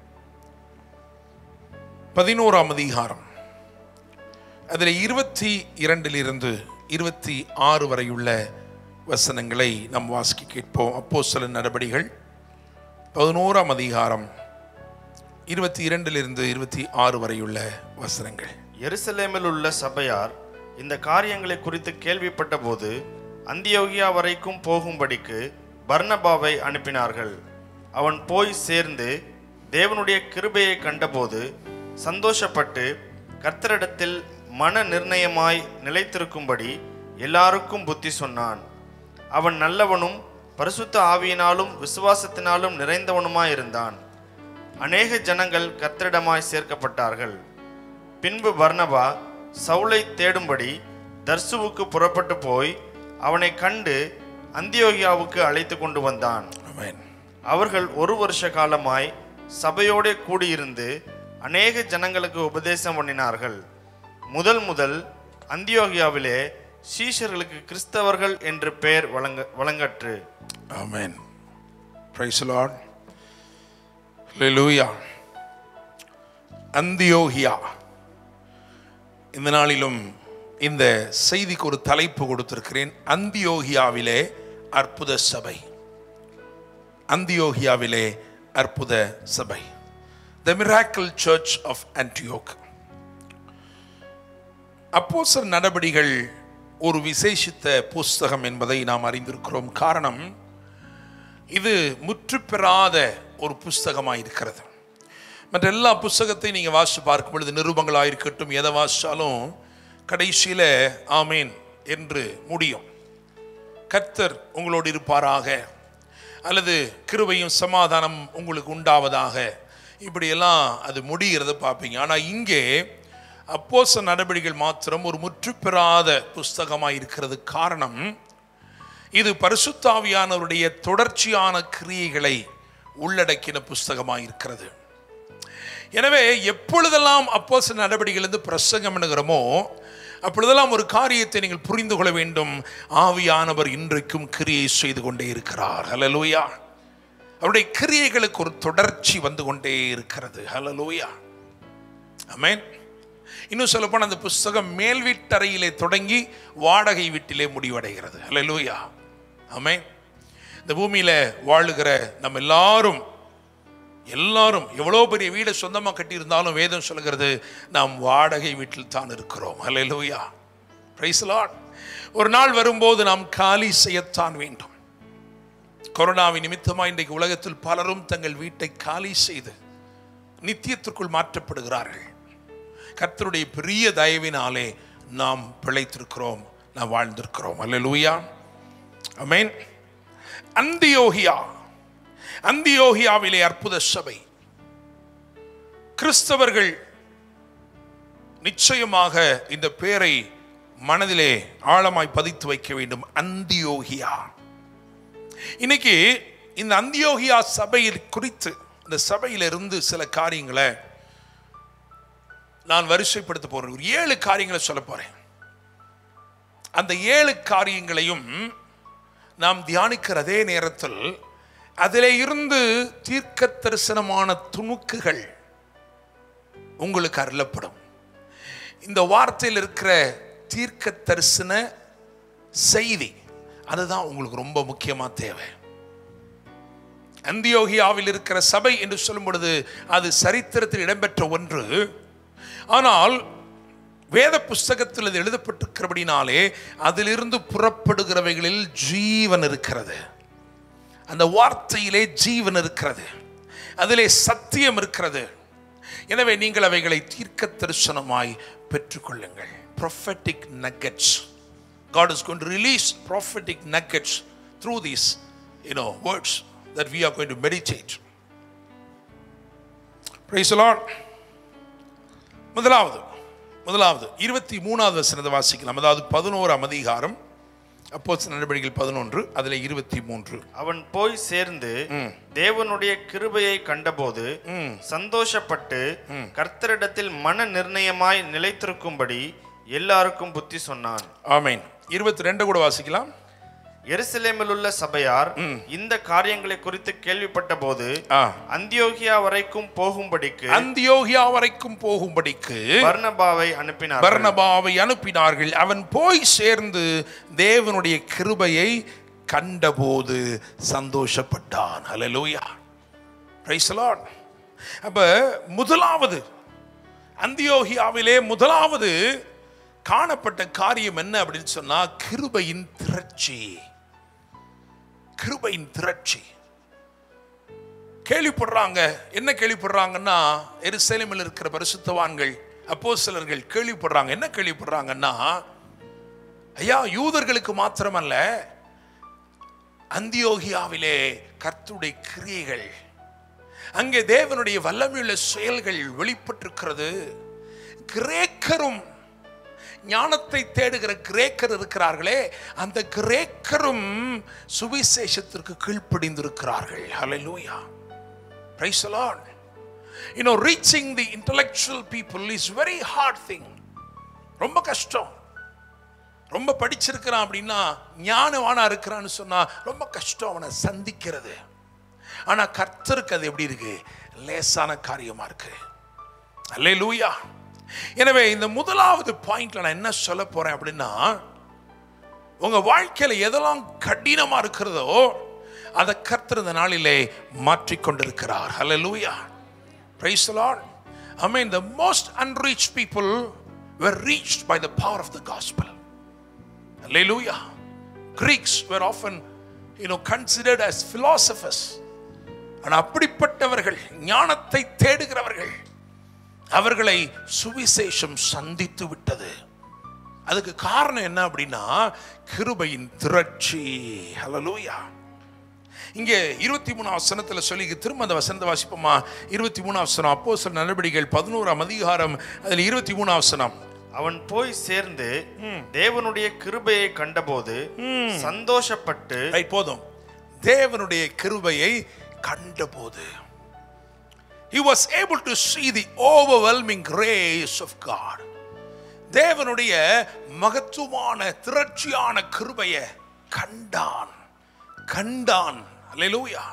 பதினோராம் அதிகாரம் அதில் இருபத்தி இரண்டிலிருந்து இருபத்தி ஆறு வரையுள்ள வசனங்களை நாம் வாசிக்க கேட்போம் அப்போ சில நடபடிகள் பதினோராம் அதிகாரம் இருபத்தி இரண்டிலிருந்து இருபத்தி ஆறு வரையுள்ள வசனங்கள் எருசலேமில் உள்ள சபையார் இந்த காரியங்களை குறித்து கேள்விப்பட்டபோது அந்தியோகியா வரைக்கும் போகும்படிக்கு பர்னபாவை அனுப்பினார்கள் அவன் போய் சேர்ந்து தேவனுடைய கிருபையை கண்டபோது சந்தோஷப்பட்டு கர்த்தரிடத்தில் மன நிர்ணயமாய் நிலைத்திருக்கும்படி எல்லாருக்கும் புத்தி சொன்னான் அவன் நல்லவனும் பரிசுத்த ஆவியினாலும் விசுவாசத்தினாலும் நிறைந்தவனுமாயிருந்தான் அநேக ஜனங்கள் கர்த்தரிடமாய் சேர்க்கப்பட்டார்கள் பின்பு பர்னபா சவுலை தேடும்படி தர்சுவுக்கு புறப்பட்டு போய் அவனை கண்டு அந்தியோகியாவுக்கு அழைத்து கொண்டு வந்தான் ஆமென் அவர்கள் ஒரு வருஷ காலமாய் சபையோடே கூடியிருந்து அநேக ஜனங்களுக்கு உபதேசம் பண்ணினார்கள் முதல் முதல் அந்தியோகியாவிலே சீஷர்களுக்கு கிறிஸ்தவர்கள் என்று பெயர் வழங்க வழங்கற்று ஆமென் பிரைஸ் லார்ட் ஹalleluya அந்தியோகியா இந்த நாளிலும் இந்த செய்திக்கு ஒரு தலைப்பு கொடுத்திருக்கிறேன் அந்தியோகியாவிலே அற்புத சபை அந்தியோகியாவிலே அற்புத சபை the miracle church of Antioch அப்போஸ்தலர் நடபடிகள் ஒரு விசேஷித்த புஸ்தகம் என்பதை நாம் அறிந்திருக்கிறோம் காரணம் இது முற்றுப்பெறாத ஒரு புஸ்தகமாக இருக்கிறது மற்ற எல்லா புஸ்தகத்தையும் நீங்கள் வாசித்து பார்க்கும் பொழுது நிருபங்களாக இருக்கட்டும் எதை வாசித்தாலும் கடைசியில் ஆமேன் என்று முடியும் கர்த்தர் உங்களோடு இருப்பாராக அல்லது கிருபையும் சமாதானம் உங்களுக்கு உண்டாவதாக இப்படியெல்லாம் அது முடிகிறத பார்ப்பீங்க ஆனால் இங்கே அப்போச நடவடிக்கைகள் மாத்திரம் ஒரு முற்றுப்பெறாத புஸ்தகமாக இருக்கிறது காரணம் இது பரிசுத்தாவியானவருடைய தொடர்ச்சியான கிரியைகளை உள்ளடக்கின புஸ்தகமாக இருக்கிறது எனவே எப்பொழுதெல்லாம் அப்போஸ் நடவடிக்கையிலிருந்து பிரசங்கம் பண்ணுகிறோமோ அப்பொழுதெல்லாம் ஒரு காரியத்தை நீங்கள் புரிந்து கொள்ள வேண்டும் ஆவியானவர் இன்றைக்கும் கிரியை செய்து கொண்டே இருக்கிறார் ஹலலூயா அவருடைய கிரியைகளுக்கு ஒரு தொடர்ச்சி வந்து கொண்டே இருக்கிறது ஹலலூயா அமேன் இன்னும் சொல்லப்போனால் அந்த புஸ்தகம் மேல் வீட்டறையிலே தொடங்கி வாடகை வீட்டிலே முடிவடைகிறது ஹalleluya ஆமென் இந்த பூமியில வாழுகிற நம்ம எல்லாரும் எல்லாரும் எவ்வளோ பெரிய வீடை சொந்தமாக கட்டியிருந்தாலும் வேதம் சொல்கிறது நாம் வாடகை வீட்டில் தான் இருக்கிறோம் ஹalleluya praise the lord ஒரு நாள் வரும்போது நாம் காலி செய்யத்தான் வேண்டும் கொரோனாவின் நிமித்தமாக இன்றைக்கு உலகத்தில் பலரும் தங்கள் வீட்டை காலி செய்து நித்தியத்திற்குள் மாற்றப்படுகிறார்கள் கர்த்தருடைய பெரிய தயவினாலே நாம் பிழைத்திருக்கிறோம் நாம் வாழ்ந்திருக்கிறோம் அல்லேலூயா அமேன் அந்தியோகியா அந்தியோகியாவிலே அற்புத சபை கிறிஸ்தவர்கள் நிச்சயமாக இந்த பெயரை மனதிலே ஆழமாய் பதித்து வைக்க வேண்டும் அந்தியோகியா இன்னைக்கு இந்த அந்தியோகியா சபையில் குறித்து இந்த சபையிலிருந்து சில காரியங்களை நான் வரிசைப்படுத்த போறேன் ஒரு ஏழு காரியங்களை சொல்ல போறேன் அந்த ஏழு காரியங்களையும் நாம் தியானிக்கிற அதே நேரத்தில் அதிலே இருந்து தீர்க்க தரிசனமான துணுக்குகள் உங்களுக்கு அருளப்படும் இந்த வார்த்தையில் இருக்கிற தீர்க்க தரிசன செய்தி அதுதான் உங்களுக்கு ரொம்ப முக்கியமா தேவை அந்தியோகியாவில் இருக்கிற சபை என்று சொல்லும் பொழுது அது சரித்திரத்தில் இடம்பெற்ற ஒன்று ஆனால் வேத புஸ்தகத்தில் அது எழுதப்பட்டிருக்கிறபடினாலே அதிலிருந்து புறப்படுகிறவைகளில் ஜீவன் இருக்கிறது அந்த வார்த்தையிலே ஜீவன் இருக்கிறது அதிலே சத்தியம் இருக்கிறது எனவே நீங்கள் அவைகளை தீர்க்க தரிசனமாய் பெற்றுக்கொள்ளுங்கள் prophetic nuggets God is going to release prophetic nuggets through these you know words that we are going to meditate praise the Lord முதலாவது முதலாவது இருபத்தி மூணாவது வசனத்தை வாசிக்கலாம் அதாவது பதினோராம் அதிகாரம் அப்போ நடவடிக்கைகள் பதினொன்று அதுல இருபத்தி மூன்று அவன் போய் சேர்ந்து தேவனுடைய கிருபையை கண்டபோது சந்தோஷப்பட்டு கர்த்தரிடத்தில் மன நிர்ணயமாய் நிலைத்திருக்கும்படி எல்லாருக்கும் புத்தி சொன்னான் ஆமேன் இருபத்தி ரெண்டு கூட வாசிக்கலாம் எருசலேமில் உள்ள சபையார் இந்த காரியங்களை குறித்து கேள்விப்பட்ட போது ஆ. அந்தியோகியா வரைக்கும் போகும்படிக்கு அந்தியோகியா வரைக்கும் போகும்படிக்கு பர்னபாவை அனுப்பினார் பர்னபாவை அனுப்பினார்கள் அவன் போய் சேர்ந்து தேவனுடைய கிருபையை கண்டபோது சந்தோஷப்பட்டான் ஹalleluya praise the lord அப்ப முதலாவது அந்தியோகியாவிலே முதலாவது காணப்பட்ட காரியம் என்ன அப்படின்னு சொன்னா கிருபையின் திரட்சி கிருபையின் திரட்சி கேள்விப்படுறாங்க என்ன கேள்விப்படுறாங்கன்னா எருசலேமில் இருக்கிற பரிசுத்தவான்கள் அப்போஸ்தலர்கள் கேள்விப்படுறாங்க என்ன கேள்விப்படுறாங்கன்னா ஐயா யூதர்களுக்கு மாத்திரமல்ல அந்தியோகியாவிலே கர்த்தருடைய கிரியைகள் அங்கே தேவனுடைய வல்லமையுள்ள செயல்கள் வெளிப்பட்டிருக்கிறது கிரேக்கரும் ஞானத்தை தேடுகிற கிரேக்கர் இருக்கிறார்களே அந்த கிரேக்கரும் சுவிசேஷத்திற்கு கீழ்ப்படிந்திருக்கிறார்கள் ஹalleluya praise the lord you know reaching the intellectual people is very hard thing ரொம்ப கஷ்டம் ரொம்ப படிச்சிருக்கிறான் அப்படின்னா ஞானவானா இருக்கிறான்னு சொன்னா ரொம்ப கஷ்டம் அவனை சந்திக்கிறது ஆனா கர்த்தருக்கு அது எப்படி இருக்கு லேசான காரியமா இருக்கு அல்லேலூயா எனவே இந்த முதலாவது பாயிண்ட்ல நான் என்ன சொல்ல போறேன் அப்படின்னா உங்க வாழ்க்கையில எதெல்லாம் கடினமா இருக்கிறதோ அதை கர்த்தர் இந்த நாளிலே மாற்றிக்கொண்டிருக்கிறார் ஹalleluya praise the lord i mean the most unreached people were reached by the power of the gospel hallelujah greeks were often you know considered as philosophers ஆனால் அப்படிப்பட்டவர்கள் ஞானத்தை தேடுகிறவர்கள் அவர்களை சுவிசேஷம் சந்தித்து விட்டது அதுக்கு காரணம் என்ன அப்படின்னா கிருபையின் திரட்சி ஹalleluya இங்கே இருபத்தி மூணாம் வசனத்துல சொல்லி திரும்ப அந்த வசனத்தை வாசிப்போமா இருபத்தி மூணாம் வசனம் அப்போ சில நடவடிக்கைகள் பதினோராம் அதிகாரம் அதில் இருபத்தி மூணாம் வசனம் அவன் போய் சேர்ந்து தேவனுடைய கிருபையை கண்டபோது சந்தோஷப்பட்டு Right, போதும் தேவனுடைய கிருபையை கண்டபோது he was able to see the overwhelming grace of God தேவனுடைய மகத்துவமான திரட்சியான கிருபையை கண்டான் கண்டான் அல்லேலூயா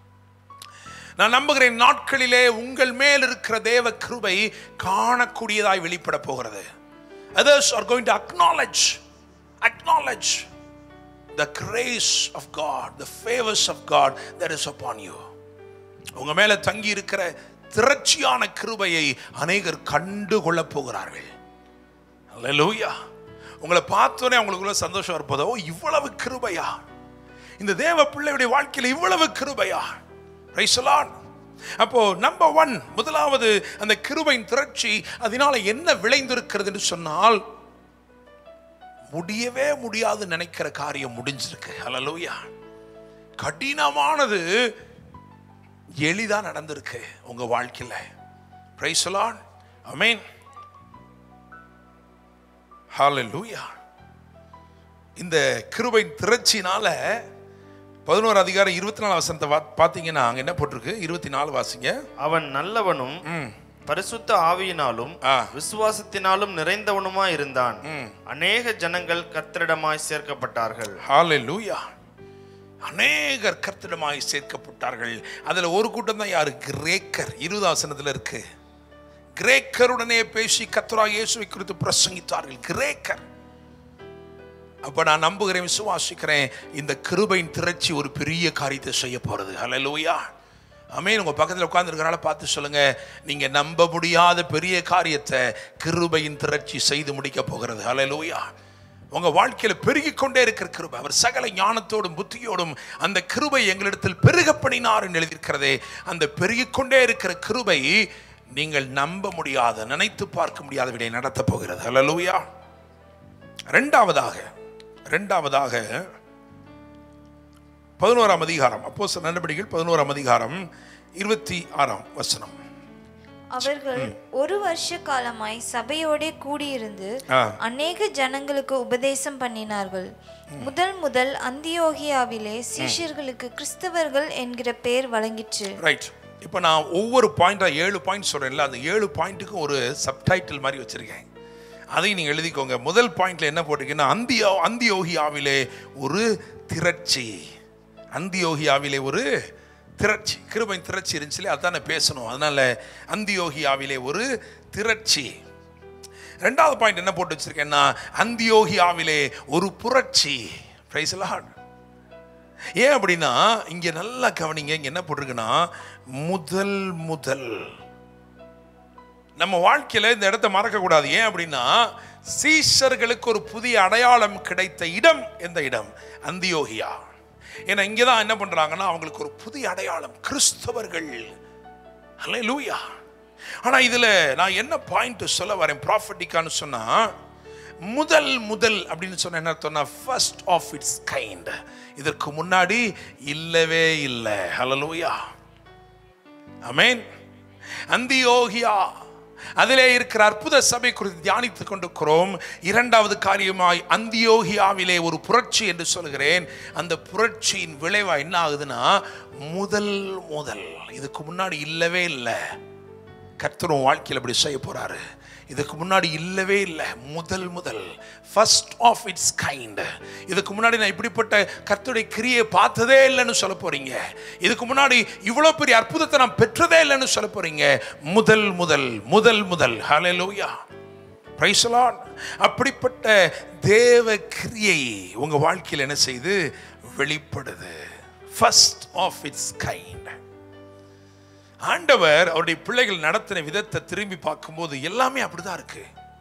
நான் நம்புகிறேன் நாட்களிலே உங்கள் மேல் இருக்கிற தேவ கிருபை காணக்கூடியதாய் வெளிப்பட போகிறது others are going to acknowledge acknowledge the grace of God, the favors of God that is upon you. உங்க மேல தங்கி இருக்கிற திரட்சியான கிருபையை அநேகர் கண்டு கொள்ளப் போகிறார்கள் அல்லேலூயா உங்களை பார்த்தோன்னே அவங்களுக்குள்ள சந்தோஷம் இருப்பதோ இவ்வளவு கிருபையா இந்த தேவ பிள்ளையுடைய வாழ்க்கையில் இவ்வளவு கிருபையா Praise the Lord. அப்போ நம்பர் ஒன் முதலாவது அந்த கிருபையின் திரட்சி அதனால என்ன விளைந்திருக்கிறது என்று சொன்னால் முடியவே முடியாது நினைக்கிற காரியம் முடிஞ்சிருக்கு ஹalleluya கடினமானது எளிதா நடந்திருக்கு உங்க வாழ்க்கையில பிரைஸ் லார்ட் ஆமென் ஹalleluya இந்த கிருபையின் திரட்சினால பதினோரு அதிகாரம் இருபத்தி நாலு வசனத்தை வா- பார்த்தீங்கன்னா அங்க என்ன போட்டிருக்கு இருபத்தி நாலு வாசிங்க அவன் நல்லவனும் பரிசுத்த ஆவியினாலும் ஆ. விசுவாசத்தினாலும் நிறைந்தவனுமாய் இருந்தான் அநேக ஜனங்கள் கர்த்தரிடமாய் சேர்க்கப்பட்டார்கள் ஹalleluya அநேகர் கர்த்தரிடமாய் சேர்க்கப்பட்டார்கள் அதுல ஒரு கூட்டம் தான் யாரு கிரேக்கர் இருபது வசனத்துல இருக்கு கிரேக்கருடனே பேசி கர்த்தராகிய இயேசுவை குறித்து பிரசங்கித்தார்கள் கிரேக்கர் அப்ப நான் நம்புகிறேன் விசுவாசிக்கிறேன் இந்த கிருபையின் திரட்சி ஒரு பெரிய காரியத்தை செய்ய போறது ஹalleluya அமேன் உங்க பக்கத்துல உட்கார்ந்துருக்கனால பார்த்து சொல்லுங்க நீங்க நம்ப முடியாத பெரிய காரியத்தை கிருபையின் திரட்சி செய்து முடிக்க போகிறது ஹalleluya உங்க வாழ்க்கையில பெருகிக் கொண்டே இருக்கிற கிருபை அவர் சகல ஞானத்தோடும் புத்தியோடும் அந்த கிருபை எங்களிடத்தில் பெருக பண்ணினார் என்று எழுதியிருக்கிறதே அந்த பெருகிக் கொண்டே இருக்கிற கிருபை நீங்கள் நம்ப முடியாத நினைத்து பார்க்க முடியாத விடை நடத்தப் போகிறது ஹalleluya ரெண்டாவதாக ரெண்டாவதாக பதினோராம் அதிகாரம் அப்போ நடவடிக்கைகள் பதினோராம் அதிகாரம் இருபத்தி ஆறாம் வசனம் அவர்கள் ஒரு வருஷ காலமாய் சபையோடே கூடியிருந்து ஆ. அநேக ஜனங்களுக்கு உபதேசம் பண்ணினார்கள் முதல் முதல் அந்தியோகியாவிலே சீஷர்களுக்கு கிறிஸ்தவர்கள் என்கிற பெயர் வழங்கிற்று ரைட் இப்போ நான் ஒவ்வொரு பாயிண்டா ஏழு பாயிண்ட் சொல்றேன்ல அந்த ஏழு பாயிண்ட்டுக்கும் ஒரு சப்டைட்டில் மாதிரி வச்சிருக்கேன் அதையும் நீங்க எழுதிக்கோங்க முதல் பாயிண்ட்ல என்ன போட்டிருக்கீங்கன்னா அந்தியோ அந்தியோகியாவிலே ஒரு திரட்சி அந்தியோகியாவிலே ஒரு திரட்சி கிருபையின் திரட்சி இருந்துச்சுலே அதானே பேசணும் அதனால அந்தியோகியாவிலே ஒரு திரட்சி ரெண்டாவது பாயிண்ட் என்ன போட்டு வச்சிருக்கேன்னா அந்தியோகியாவிலே ஒரு புரட்சி பிரைஸ் லார்ட் ஏன் அப்படின்னா இங்க நல்லா கவனிங்க இங்க என்ன போட்டிருக்குன்னா முதல் முதல் நம்ம வாழ்க்கையில இந்த இடத்தை மறக்க கூடாது ஏன் அப்படின்னா சீஷர்களுக்கு ஒரு புதிய அடையாளம் கிடைத்த இடம் எந்த இடம் அந்தியோகியா ஏன்னா இங்கே தான் என்ன பண்றாங்கன்னா அவங்களுக்கு ஒரு புதிய அடையாளம் கிறிஸ்தவர்கள் அல்லேலூயா ஆனா இதுல நான் என்ன பாயிண்ட் சொல்ல வரேன் ப்ராஃபட்டிக்கான்னு சொன்னா முதல் முதல் அப்படின்னு சொன்ன என்ன அர்த்தம்னா ஃபர்ஸ்ட் ஆஃப் இட்ஸ் கைண்ட் இதற்கு முன்னாடி இல்லவே இல்லை ஹalleluya அமேன் அந்தியோகியா அதிலே இருக்கிற அற்புத சபை குறித்து தியானித்துக் கொண்டிருக்கிறோம் இரண்டாவது காரியமாய் அந்தியோகியாவிலே ஒரு புரட்சி என்று சொல்கிறேன் அந்த புரட்சியின் விளைவா என்ன ஆகுதுன்னா முதல் முதல் இதுக்கு முன்னாடி இல்லவே இல்லை கர்த்தரும் வாழ்க்கையில் அப்படி செய்ய போறாரு இதுக்கு முன்னாடி இல்லவே இல்லை முதல் முதல் ஃபர்ஸ்ட் ஆஃப் இட்ஸ் கைண்ட் இதுக்கு முன்னாடி நான் இப்படிப்பட்ட கர்த்தருடைய கிரியை பார்த்ததே இல்லைன்னு சொல்ல போறீங்க இதுக்கு முன்னாடி இவ்வளோ பெரிய அற்புதத்தை நான் பெற்றதே இல்லைன்னு சொல்ல போறீங்க முதல் முதல் முதல் முதல் ஹalleluya Praise the Lord. அப்படிப்பட்ட தேவ கிரியை உங்க வாழ்க்கையில் என்ன செய்து வெளிப்படுது ஃபர்ஸ்ட் ஆஃப் இட்ஸ் கைண்ட் ஆண்டவர் அவருடைய பிள்ளைகள் நடத்தின விதத்தை திரும்பி பார்க்கும்போது எல்லாமே அப்படிதான் இருக்கு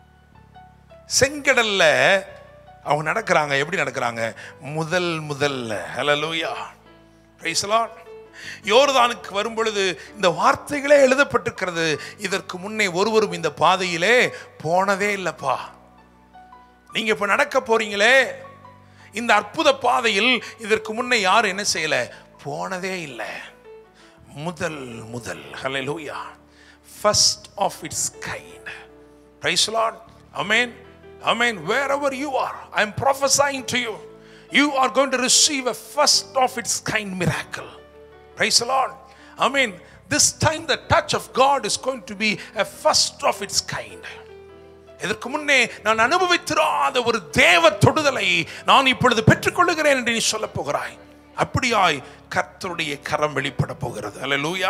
செங்கடல்ல அவங்க நடக்கிறாங்க எப்படி நடக்கிறாங்க முதல் முதல்ல ஹalleluya praise the Lord யோர்தானுக்கு வரும் பொழுது இந்த வார்த்தைகளே எழுதப்பட்டிருக்கிறது இதற்கு முன்னே ஒருவரும் இந்த பாதையிலே போனதே இல்லப்பா நீங்க இப்ப நடக்க போறீங்களே இந்த அற்புத பாதையில் இதற்கு முன்னே யாரும் என்ன செய்யல போனதே இல்லை முதல் முதல் ஹalleluya first of its kind praise the lord amen amen wherever you are i am prophesying to you you are going to receive a first of its kind miracle praise the lord amen this time the touch of god is going to be a first of its kind இதற்கு முன்னே நான் அனுபவித்திராத ஒரு தேவ தொடுதலை நான் இப்பொழுது பெற்றுக்கொள்ளுகிறேன் என்று நீ சொல்ல போகிறாய் அப்படியாய் கர்த்தருடைய கரம் வெளிப்பட போகிறது அல்லேலூயா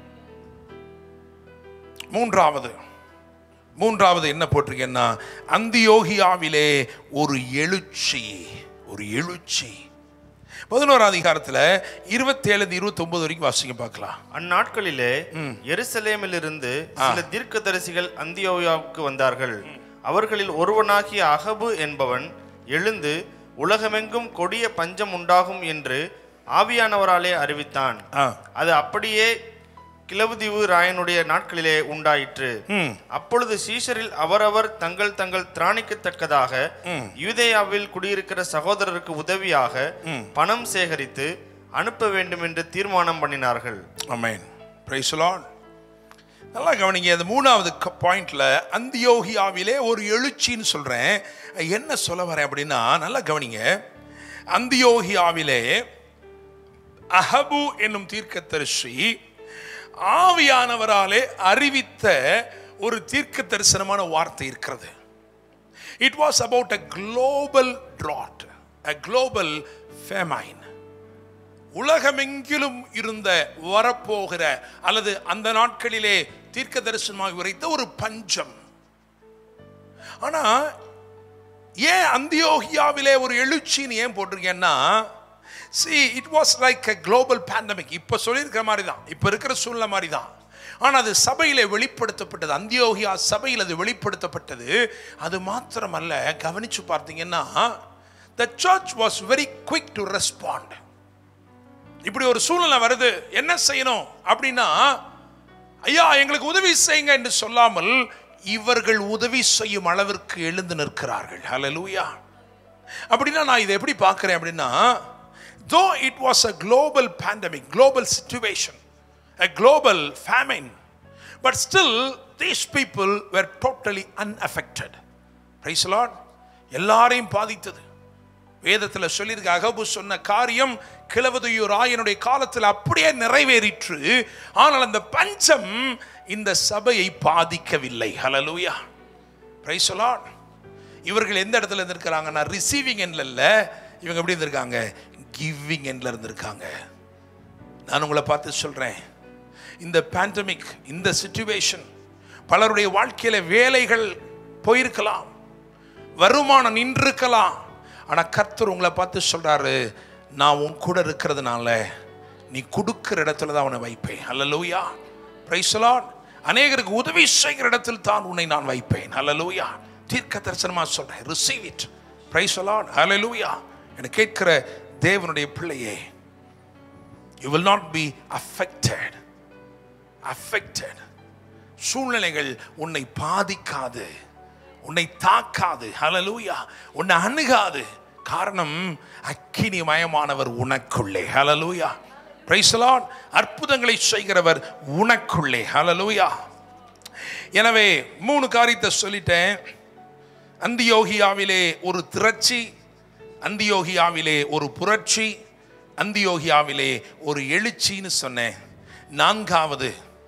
மூன்றாவது மூன்றாவது என்ன போட்டிருக்கேன்னா அந்தியோகியாவிலே ஒரு எழுச்சி ஒரு எழுச்சி பதினோராம் அதிகாரத்துல இருபத்தேழு இருபத்தி ஒன்பது வரைக்கும் வாசிங்க பார்க்கலாம் அந்நாட்களிலே எருசலேமிலிருந்து சில தீர்க்கதரிசிகள் அந்தியோயாவுக்கு வந்தார்கள் அவர்களில் ஒருவனாகிய அகபு என்பவன் எழுந்து உலகமெங்கும் கொடிய பஞ்சம் உண்டாகும் என்று ஆவியானவராலே அறிவித்தான் ஆ அது அப்படியே கிளவுதீவு ராயனுடைய நாட்களிலே உண்டாயிற்று அப்பொழுது சீஷரில் அவரவர் தங்கள் தங்கள் திராணிக்கத்தக்கதாக யூதேயாவில் குடியிருக்கிற சகோதரருக்கு உதவியாக பணம் சேகரித்து அனுப்ப வேண்டும் என்று தீர்மானம் பண்ணினார்கள் அமேன் பிரைஸ் லார்ட் நல்லா கவனிங்க அந்த மூணாவது பாயிண்ட்ல அந்தியோகியாவிலே ஒரு எழுச்சின்னு சொல்றேன் என்ன சொல்ல வரேன் அப்படின்னா நல்லா கவனிங்க அந்தியோகியாவிலே அஹபு என்னும் தீர்க்கதரிசி ஆவியானவராலே அறிவித்த ஒரு தீர்க்க தரிசனமான வார்த்தை இருக்கிறது it was about a global drought a global famine உலகமெங்கிலும் இருந்த வரப்போகிற அல்லது அந்த நாட்களிலே தீர்க்க தரிசனமாக உரைத்த ஒரு பஞ்சம் ஆனா ஏன் அந்தியோகியாவிலே ஒரு எழுச்சின்னு ஏன் போட்டிருக்கேன்னா see it was like a global pandemic இப்போ சொல்லியிருக்கிற மாதிரி தான் இப்போ இருக்கிற சூழ்நிலை மாதிரி தான் ஆனால் அது சபையில் வெளிப்படுத்தப்பட்டது அந்தியோகியா சபையில் அது வெளிப்படுத்தப்பட்டது அது மாத்திரமல்ல கவனிச்சு பார்த்தீங்கன்னா the church was very quick to respond இப்படி ஒரு சூழ்நிலை வருது என்ன செய்யணும் அப்படின்னா ஐயா எங்களுக்கு உதவி செய்யுங்க என்று சொல்லாமல் இவர்கள் உதவி செய்யும் அளவிற்கு எழுந்து நிற்கிறார்கள் ஹalleluya அப்படின்னா நான் இதை எப்படி பார்க்கிறேன் அப்படின்னா though it was a global pandemic global situation a global famine but still these people were totally unaffected praise the lord எல்லாரையும் பாதித்தது வேதத்தில் சொல்லியிருக்க அகபு சொன்ன காரியம் கிழவதையூர் ராயனுடைய காலத்தில் அப்படியே நிறைவேறிற்று ஆனால் அந்த பஞ்சம் இந்த சபையை பாதிக்கவில்லை ஹலலூயா பிரைஸ் லார்ட் இவர்கள் எந்த இடத்துல இருந்திருக்கிறாங்கன்னா ரிசீவிங் எண்ட்ல இல்ல இவங்க எப்படி இருந்திருக்காங்க கிவிங் எண்ட்ல இருந்திருக்காங்க நான் உங்களை பார்த்து சொல்றேன் இந்த பேண்டமிக் இந்த சுச்சுவேஷன் பலருடைய வாழ்க்கையில வேலைகள் போயிருக்கலாம் வருமானம் நின்றிருக்கலாம் ஆனா கர்த்தர் உங்களை பார்த்து சொல்றாரு நான் உன் கூட இருக்கிறதுனால நீ கொடுக்கிற இடத்துல தான் அவனை வைப்பேன் அல்லலூயா பிரைசலான் அநேகருக்கு உதவி செய்கிற இடத்தில் தான் உன்னை நான் வைப்பேன் அல்லலூயா தீர்க்க தரிசனமா சொல்றேன் ரிசீவ் இட் பிரைசலான் அல்லலூயா என கேட்கிற தேவனுடைய பிள்ளையே you will not be affected affected சூழ்நிலைகள் உன்னை பாதிக்காது உன்னை தாக்காது ஹலலூயா உன்னை அணுகாது காரணம் அக்கினிமயமானவர் உனக்குள்ளே ஹலலூயா பிரைசலான் அற்புதங்களை செய்கிறவர் உனக்குள்ளே ஹலலூயா எனவே மூணு காரியத்தை சொல்லிட்டேன் அந்தியோகியாவிலே ஒரு திரட்சி அந்தியோகியாவிலே ஒரு புரட்சி அந்தியோகியாவிலே ஒரு எழுச்சின்னு சொன்னேன் நான்காவது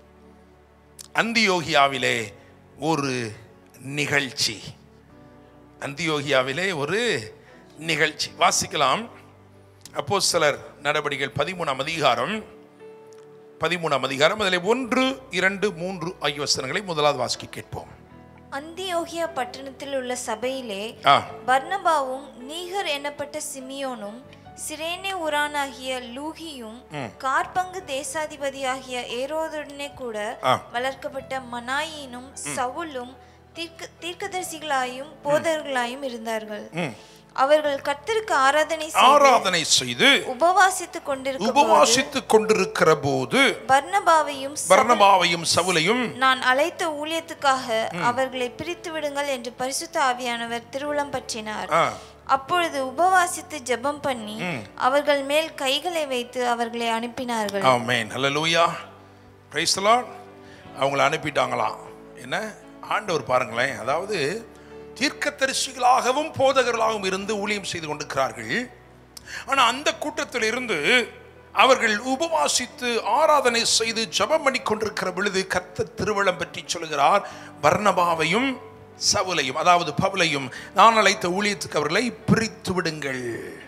அந்தியோகியாவிலே ஒரு நிகழ்ச்சி அந்தியோகியாவிலே ஒரு நிகழ்ச்சி வாசிக்கலாம் அப்போ சிலர் நடவடிக்கைகள் பதிமூணாம் அதிகாரம் பதிமூணாம் அதிகாரம் அதில் ஒன்று இரண்டு மூன்று ஆகிய வசனங்களை முதலாவது வாசிக்க கேட்போம் அந்தியோகியா பட்டணத்தில் உள்ள சபையிலே ஆ பர்னபாவும் நீகர் எனப்பட்ட சிமியோனும் சிரேனே உரானாகிய லூகியும் கார்பங்கு தேசாதிபதியாகிய ஏரோதுடனே கூட ஆ. வளர்க்கப்பட்ட மனாயினும் சவுலும் தீர்க்க தீர்க்கதரிசிகளாயும் போதர்களாயும் இருந்தார்கள் அவர்கள் கர்த்தருக்கு ஆராதனை செய்து ஆராதனை செய்து உபவாசித்துக் கொண்டிருக்க உபவாசித்துக் கொண்டிருக்கிற போது பர்னபாவையும் சவுல் பர்ணபாவையும் சவுலையும் நான் அழைத்த ஊழியத்துக்காக அவர்களை பிரித்து விடுங்கள் என்று பரிசுத்த ஆவியானவர் திருவுளம் பற்றினார் ஆ, அப்பொழுது உபவாசித்து ஜெபம் பண்ணி அவர்கள் மேல் கைகளை வைத்து அவர்களை அனுப்பினார்கள் ஆமென் ஹalleluya பிரைஸ் தி லார்ட் அவங்கள அனுப்பிட்டாங்களாம் என்ன ஆண்டவர் பாருங்களேன் அதாவது தீர்க்கதரிசிகளாகவும் போதகர்களாகவும் இருந்து ஊழியம் செய்து கொண்டிருக்கிறார்கள் ஆனா அந்த கூட்டத்தில் இருந்து அவர்கள் உபவாசித்து ஆராதனை செய்து ஜெபம் பண்ணி கொண்டிருக்கிற பொழுது கர்த்தர் திருவளம் பற்றி சொல்கிறார் வர்ணபாவையும் சவுலையும் அதாவது பவுலையும் நான் அழைத்த ஊழியத்துக்கு அவர்களை பிரித்து விடுங்கள்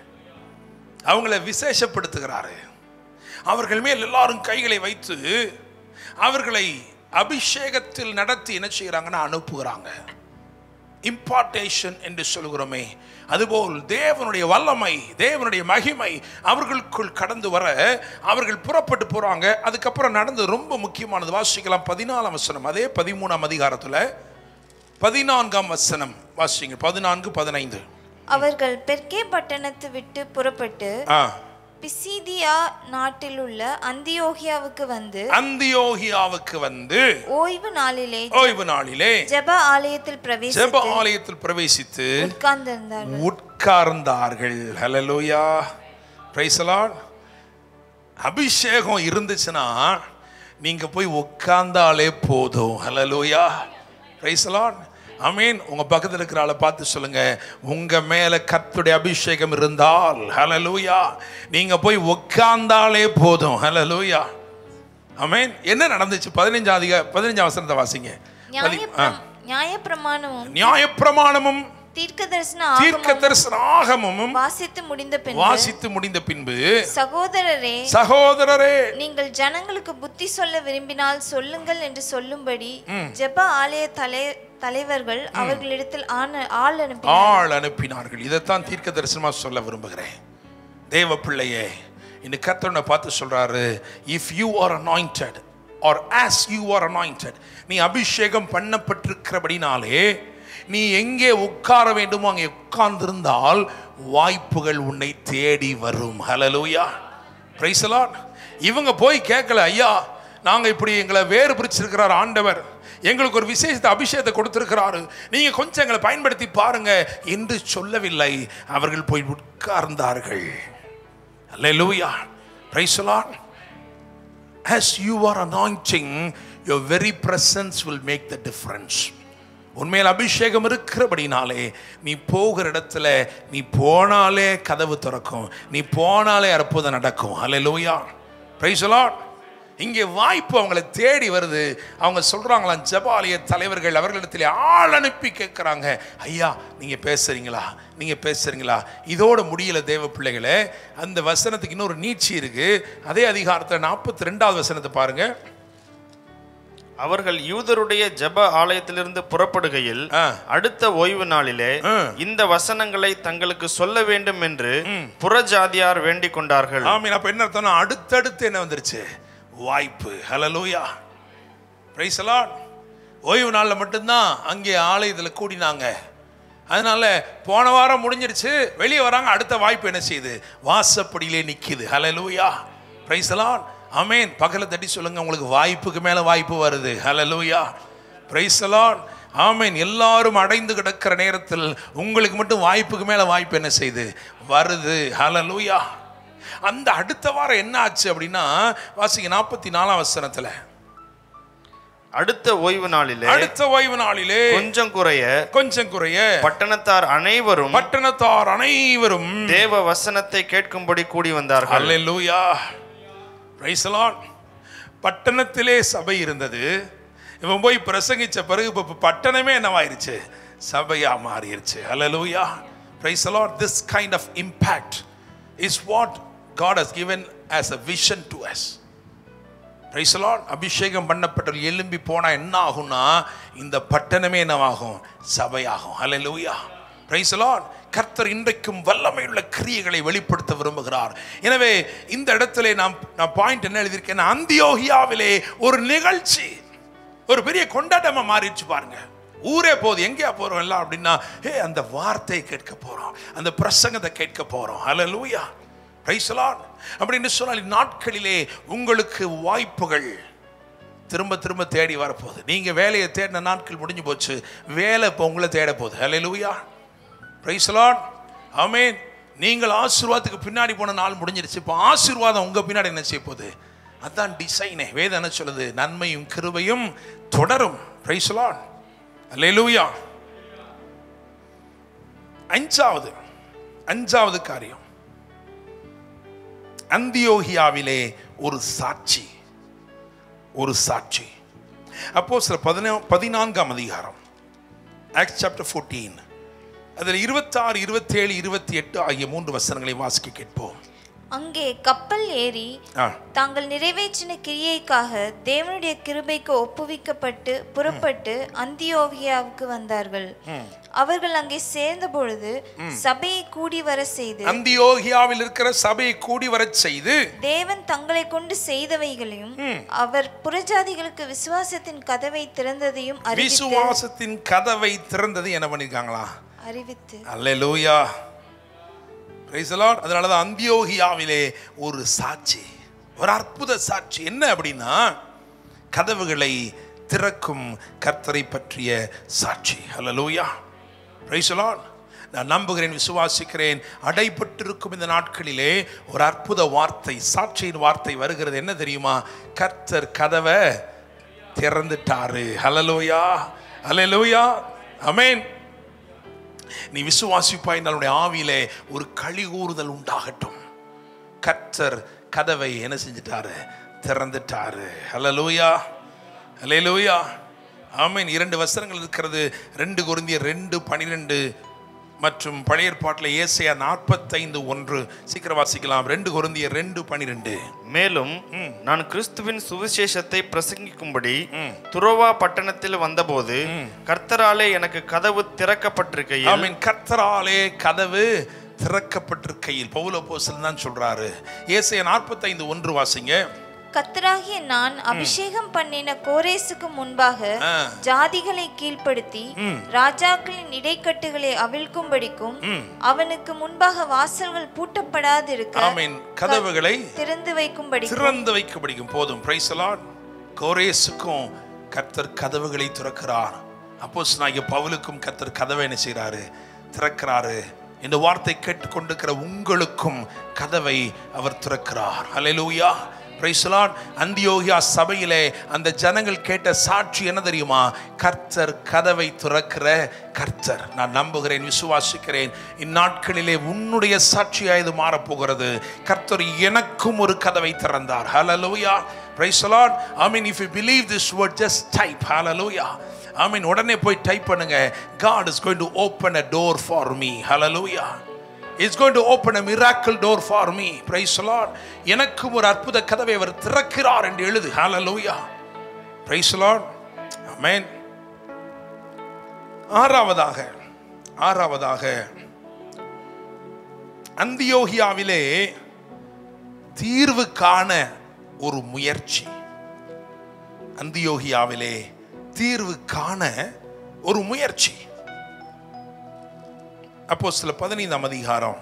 அவங்கள விசேஷப்படுத்துகிறாரு அவர்கள் மேல் எல்லாரும் கைகளை வைத்து அவர்களை அபிஷேகத்தில் நடத்தி என்ன செய்கிறாங்கன்னா அனுப்புகிறாங்க இம்பார்ட்டேஷன் என்று சொல்கிறோமே அதுபோல் தேவனுடைய வல்லமை தேவனுடைய மகிமை அவர்களுக்குள் கடந்து வர அவர்கள் புறப்பட்டு போறாங்க அதுக்கப்புறம் நடந்து ரொம்ப முக்கியமானது வாசிக்கலாம் பதினாலாம் வசனம் அதே பதிமூணாம் அதிகாரத்துல பதினான்காம் வசனம் வாசிங்க பதினான்கு பதினைந்து அவர்கள் பெர்கே பட்டணத்து விட்டு புறப்பட்டு ஆ பிசிதியா நாட்டில் உள்ள அந்தியோகியாவுக்கு வந்து அந்தியோகியாவுக்கு வந்து ஓய்வு நாளிலே ஓய்வு நாளிலே ஜெப ஆலயத்தில் பிரவேசித்து ஜெப ஆலயத்தில் பிரவேசித்து உட்கார்ந்திருந்தார்கள் உட்கார்ந்தார்கள் ஹalleluya praise the lord அபிஷேகம் இருந்துச்சுன்னா நீங்க போய் உட்கார்ந்தாலே போதும் ஹalleluya praise the lord ஆமீன் உங்க பக்கத்துல இருக்கிற ஆளை பார்த்து சொல்லுங்க உங்க மேல கர்த்தருடைய அபிஷேகம் இருந்தால் ஹalleluya நீங்க போய் உட்கார்ந்தாலே போதும் ஹalleluya ஆமீன் என்ன நடந்துச்சு பதினஞ்சாம் அதிக பதினஞ்சாம் வசனத்தை வாசிங்க பதி- ஆ. நியாயப்பிரம்- நியாயப்பிரமாணமும் நியாயப்பிரமாணமும் தீர்க்க தரிசன தீர்க்க தரிசன ஆகமமும் வாசித்து முடிந்த பின் வாசித்து முடிந்த பின்பு சகோதரரே சகோதரரே நீங்கள் ஜனங்களுக்கு புத்தி சொல்ல விரும்பினால் சொல்லுங்கள் என்று சொல்லும்படி ஜெப ஆலய தலை தலைவர்கள் அவர்களிடத்தில் ஆன- ஆள் அனுப்பி ஆள் அனுப்பினார்கள் இதைத்தான் தீர்க்க தரிசனமா சொல்ல விரும்புகிறேன் தேவ பிள்ளையே இந்த கர்த்தனை பார்த்து சொல்றாரு if you are anointed are as you are anointed நீ அபிஷேகம் பண்ணப்பட்டிருக்கிறபடினாலே நீ எங்கே உட்கார வேண்டுமோ அங்கே உட்கார்ந்திருந்தால் வாய்ப்புகள் உன்னை தேடி வரும் ஹalleluya praise the lord இவங்க போய் கேட்கல ஐயா நாங்க இப்படி எங்களை வேறு பிரிச்சிருக்கிறார் ஆண்டவர் எங்களுக்கு ஒரு விசேஷத்தை அபிஷேகத்தை கொடுத்திருக்கிறாரு நீங்க கொஞ்சம் எங்களை பயன்படுத்தி பாருங்க என்று சொல்லவில்லை அவர்கள் போய் உட்கார்ந்தார்கள் hallelujah praise Lord as you are anointing your very presence will make the difference உண்மையில் அபிஷேகம் இருக்கிறபடினாலே நீ போகிற இடத்துல நீ போனாலே கதவு திறக்கும் நீ போனாலே அற்புதம் நடக்கும் அல்லேலூயா பிரைஸ் லார்ட் இங்கே வாய்ப்பு அவங்களை தேடி வருது அவங்க சொல்றாங்களாம் ஜபாலய தலைவர்கள் அவர்களிடத்தில் ஆள் அனுப்பி கேட்குறாங்க ஐயா நீங்க பேசுறீங்களா நீங்க பேசுறீங்களா இதோட முடியல தேவ பிள்ளைகளே அந்த வசனத்துக்கு இன்னொரு நீட்சி இருக்கு அதே அதிகாரத்தில் நாற்பத்தி ரெண்டாவது வசனத்தை பாருங்க அவர்கள் யூதருடைய ஜெப ஆலயத்திலிருந்து புறப்படுகையில் ஆ. அடுத்த ஓய்வு நாளிலே ஆ. இந்த வசனங்களை தங்களுக்கு சொல்ல வேண்டும் என்று புறஜாதியார் வேண்டிக் கொண்டார்கள் ஆமீன் அப்ப என்ன அர்த்தம்னா அடுத்தடுத்து என்ன வந்துருச்சு வாய்ப்பு ஹalleluya பிரைஸ் லார்ட் ஓய்வு நாளில் மட்டும்தான் அங்கே ஆலயத்தில் கூடினாங்க அதனால போன வாரம் முடிஞ்சிருச்சு வெளியே வராங்க அடுத்த வாய்ப்பு என்ன செய்யுது வாசப்படியிலே நிக்குது ஹalleluya பிரைஸ் லார்ட் ஆமென் பக்கத்துல தட்டி சொல்லுங்க உங்களுக்கு வாய்ப்புக்கு மேல வாய்ப்பு வருது ஹalleluya பிரைஸ் லார்ட் ஆமென் எல்லாரும் அடைந்து கிடக்கிற நேரத்தில் உங்களுக்கு மட்டும் வாய்ப்புக்கு மேல வாய்ப்பு என்ன செய்யுது வருது ஹalleluya அந்த அடுத்த வாரம் என்ன ஆச்சு அப்படின்னா வாசிங்க நாற்பத்தி நாலாம் வசனத்துல அடுத்த ஓய்வு நாளிலே அடுத்த ஓய்வு நாளிலே கொஞ்சம் குறைய கொஞ்சம் குறைய பட்டணத்தார் அனைவரும் பட்டணத்தார் அனைவரும் தேவ வசனத்தை கேட்கும்படி கூடி வந்தார்கள் அல்லேலூயா பிரைஸ் the Lord. பட்டணத்திலே சபை இருந்தது இவன் போய் பிரசங்கிச்ச பிறகு இப்போ பட்டணமே என்னவாயிருச்சு சபையா மாறிடுச்சு hallelujah praise the Lord. this kind of impact is what God has given as a vision to us Praise the Lord. அபிஷேகம் பண்ணப்பட்ட எலும்பி போனா என்ன ஆகும்னா இந்த பட்டணமே என்னவாகும் சபையாகும் ஹalleluya Praise the Lord. கர்த்தர் இன்றைக்கும் வல்லமையுள்ள கிரியைகளை வெளிப்படுத்த விரும்புகிறார் எனவே இந்த இடத்துல நான் நான் பாயிண்ட் என்ன எழுதியிருக்கேன் அந்தியோகியாவிலே ஒரு நிகழ்ச்சி ஒரு பெரிய கொண்டாட்டமா மாறிடுச்சு பாருங்க ஊரே போகுது எங்கேயா போறோம் எல்லாம் அப்படின்னா ஏ அந்த வார்த்தையை கேட்க போறோம் அந்த பிரசங்கத்தை கேட்க போறோம் ஹalleluya Praise the Lord. அப்படின்னு சொன்னால் நாட்களிலே உங்களுக்கு வாய்ப்புகள் திரும்ப திரும்ப தேடி வரப்போகுது நீங்க வேலையை தேடின நாட்கள் முடிஞ்சு போச்சு வேலை இப்போ உங்களை தேட போகுது ஹalleluya பிரைஸ் லார்ட் ஆமென் நீங்கள் ஆசீர்வாதத்துக்கு பின்னாடி போன நாள் முடிஞ்சிருச்சு இப்போ ஆசீர்வாதம் உங்க பின்னாடி என்ன செய்ய போகுது அதான் டிசைனே வேதம் என்ன சொல்லுது நன்மையும் கிருபையும் தொடரும் பிரைஸ் லார்ட் அல்லேலூயா அஞ்சாவது அஞ்சாவது காரியம் அந்தியோகியாவிலே ஒரு சாட்சி ஒரு சாட்சி அப்போ சில பதினா பதினான்காம் அதிகாரம் ஆக்ட் சாப்டர் ஃபோர்டீன் அதில் இருபத்தாறு இருபத்தேழு இருபத்தி எட்டு ஆகிய மூன்று வசனங்களை வாசிக்க கேட்போம் அங்கே கப்பல் ஏறி ஆ தாங்கள் நிறைவேற்றின கிரியைக்காக தேவனுடைய கிருபைக்கு ஒப்புவிக்கப்பட்டு புறப்பட்டு அந்தியோகியாவுக்கு வந்தார்கள் அவர்கள் அங்கே சேர்ந்த பொழுது சபையை கூடி வர செய்து அந்தியோகியாவில் இருக்கிற சபையை கூடி வரச் செய்து தேவன் தங்களை கொண்டு செய்தவைகளையும் அவர் புறஜாதிகளுக்கு விசுவாசத்தின் கதவை திறந்ததையும் அறிவித்து விசுவாசத்தின் கதவை திறந்தது என்ன பண்ணிருக்காங்களா அறிவித்து அல்லேலூயா பிரைஸ் லார்ட் அதனால தான் அந்தியோகியாவிலே ஒரு சாட்சி ஒரு அற்புத சாட்சி என்ன அப்படின்னா கதவுகளை திறக்கும் கர்த்தரை பற்றிய சாட்சி அல்லேலூயா பிரைஸ் லார்ட் நான் நம்புகிறேன் விசுவாசிக்கிறேன் அடைபட்டிருக்கும் இந்த நாட்களிலே ஒரு அற்புத வார்த்தை சாட்சியின் வார்த்தை வருகிறது என்ன தெரியுமா கர்த்தர் கதவை திறந்துட்டாரு ஹலலூயா ஹலலூயா அமேன் நீ விசுவாசிப்பாய் நம்முடைய ஆவியிலே ஒரு களி கூறுதல் உண்டாகட்டும் கர்த்தர் கதவை என்ன செஞ்சிட்டாரு திறந்துட்டாரு ஹலலூயா ஹalleluya ஆமென் இரண்டு வசனங்கள் இருக்கிறது ரெண்டு குருந்தியர் ரெண்டு பனிரெண்டு மற்றும் பழைய ஏற்பாட்டில் ஏசையா நாற்பத்தைந்து ஒன்று சீக்கிரம் வாசிக்கலாம் ரெண்டு குருந்தியர் ரெண்டு பனிரெண்டு மேலும் நான் கிறிஸ்துவின் சுவிசேஷத்தை பிரசங்கிக்கும்படி துரோவா பட்டணத்தில் வந்தபோது கர்த்தராலே எனக்கு கதவு திறக்கப்பட்டிருக்கையில் ஆமென் கர்த்தராலே கதவு திறக்கப்பட்டிருக்கையில் பவுல போசல் தான் சொல்றாரு ஏசையா நாற்பத்தைந்து ஒன்று வாசிங்க கத்தராகிய நான் அபிஷேகம் பண்ணின கோரேசுக்கு முன்பாக ஆ. ஜாதிகளை கீழ்ப்படுத்தி ராஜாக்களின் இடைக்கட்டுகளை அவிழ்க்கும்படிக்கும் அவனுக்கு முன்பாக வாசல்கள் பூட்டப்படாதிருக்க ஆமென் கதவுகளை திறந்து வைக்கும்படி திறந்து வைக்க படிக்கும் போதும் பிரைஸ் கோரேசுக்கும் கர்த்தர் கதவுகளை திறக்கிறார் அப்போஸ் நாயக பவுலுக்கும் கர்த்தர் கதவை என்ன செய்கிறாரு திறக்கிறாரு இந்த வார்த்தை கேட்டுக்கொண்டிருக்கிற உங்களுக்கும் கதவை அவர் திறக்கிறார் ஹalleluya பிரைஸ் லார்ட் அந்தியோகியா சபையிலே அந்த ஜனங்கள் கேட்ட சாட்சி என்ன தெரியுமா கர்த்தர் கதவை திறக்கிற கர்த்தர் நான் நம்புகிறேன் விசுவாசிக்கிறேன் இந்நாட்களிலே உன்னுடைய சாட்சியாக இது மாறப்போகிறது கர்த்தர் எனக்கும் ஒரு கதவை திறந்தார் ஹalleluya praise the lord i mean if you believe this word just type hallelujah i mean உடனே போய் டைப் பண்ணுங்க god is going to open a door for me hallelujah it's going to open a miracle door for me praise the lord எனக்கும் ஒரு அற்புத கதவை அவர் திறக்கிறார் என்று எழுது hallelujah praise the lord amen ஆறாவதாக ஆறாவதாக அந்தியோகியாவிலே தீர்வு காண ஒரு முயற்சி அந்தியோகியாவிலே தீர்வு காண ஒரு முயற்சி அப்போ சில பதினைந்தாம் அதிகாரம்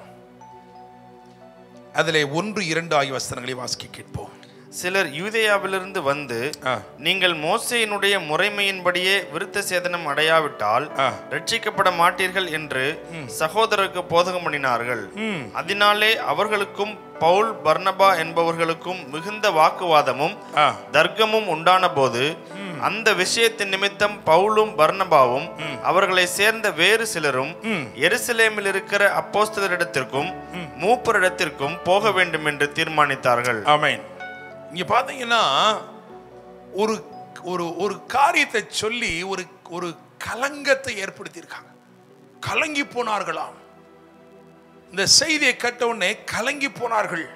அதிலே ஒன்று இரண்டு ஆகிய வசனங்களை வாசிக்க கேட்போம் சிலர் யூதேயாவிலிருந்து வந்து ஆ. நீங்கள் மோசையினுடைய முறைமையின்படியே விருத்த சேதனம் அடையாவிட்டால் ஆ. ரட்சிக்கப்பட மாட்டீர்கள் என்று சகோதரருக்கு போதகம் பண்ணினார்கள் அதனாலே அவர்களுக்கும் பவுல் பர்னபா என்பவர்களுக்கும் மிகுந்த வாக்குவாதமும் ஆ. தர்க்கமும் உண்டான போது அந்த விஷயத்தின் நிமித்தம் பவுலும் பர்னபாவும் அவர்களை சேர்ந்த வேறு சிலரும் எருசலேமில் இருக்கிற அப்போஸ்தலரிடத்திற்கும் மூப்பரிடத்திற்கும் போக வேண்டும் என்று தீர்மானித்தார்கள் ஆமென் இங்க பாத்தீங்கன்னா ஒரு ஒரு ஒரு காரியத்தை சொல்லி ஒரு ஒரு கலங்கத்தை ஏற்படுத்தியிருக்காங்க கலங்கி போனார்களாம் இந்த செய்தியை கேட்ட உடனே கலங்கி போனார்கள்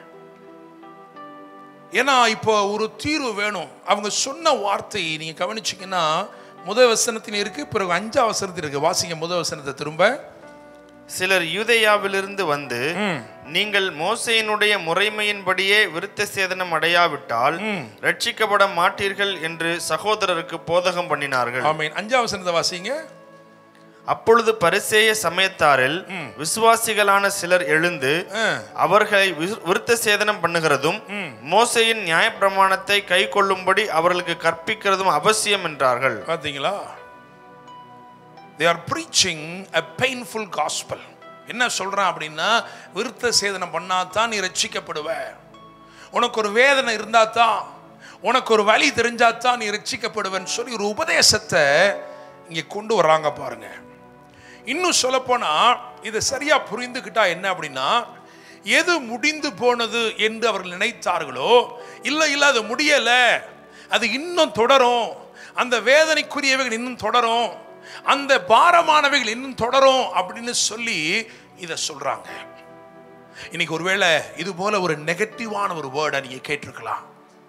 ஏன்னா இப்போ ஒரு தீர்வு வேணும் அவங்க சொன்ன வார்த்தை நீங்க கவனிச்சீங்கன்னா முதல் வசனத்தில் இருக்கு பிறகு அஞ்சா வசனத்தில் இருக்கு வாசிங்க முதல் வசனத்தை திரும்ப சிலர் யூதேயாவிலிருந்து வந்து நீங்கள் மோசையினுடைய முறைமையின்படியே விருத்த சேதனம் அடையாவிட்டால் ரட்சிக்கப்பட மாட்டீர்கள் என்று சகோதரருக்கு போதகம் பண்ணினார்கள் ஆமென் அஞ்சா வசனத்தை வாசிங்க அப்பொழுது பரிசேய சமயத்தாரில் விசுவாசிகளான சிலர் எழுந்து ஆ. அவர்களை விரு- விருத்த சேதனம் பண்ணுகிறதும் மோசையின் நியாயப்பிரமாணத்தை கை கொள்ளும்படி அவர்களுக்கு கற்பிக்கிறதும் அவசியம் என்றார்கள் பார்த்தீங்களா they are preaching a painful gospel என்ன சொல்றான் அப்படின்னா விருத்த சேதனம் பண்ணாதான் நீ ரட்சிக்கப்படுவ உனக்கு ஒரு வேதனை இருந்தா தான் உனக்கு ஒரு வழி தெரிஞ்சா தான் நீ ரட்சிக்கப்படுவேன்னு சொல்லி ஒரு உபதேசத்தை இங்கே கொண்டு வர்றாங்க பாருங்க இன்னும் சொல்லப்போனா இதை சரியா புரிந்துக்கிட்டா என்ன அப்படின்னா எது முடிந்து போனது என்று அவர்கள் நினைத்தார்களோ இல்லை இல்லை அது முடியல அது இன்னும் தொடரும் அந்த வேதனைக்குரியவைகள் இன்னும் தொடரும் அந்த பாரமானவைகள் இன்னும் தொடரும் அப்படின்னு சொல்லி இதை சொல்றாங்க இன்னைக்கு ஒருவேளை இது போல ஒரு நெகட்டிவான ஒரு வேர்டை நீங்க கேட்டிருக்கலாம்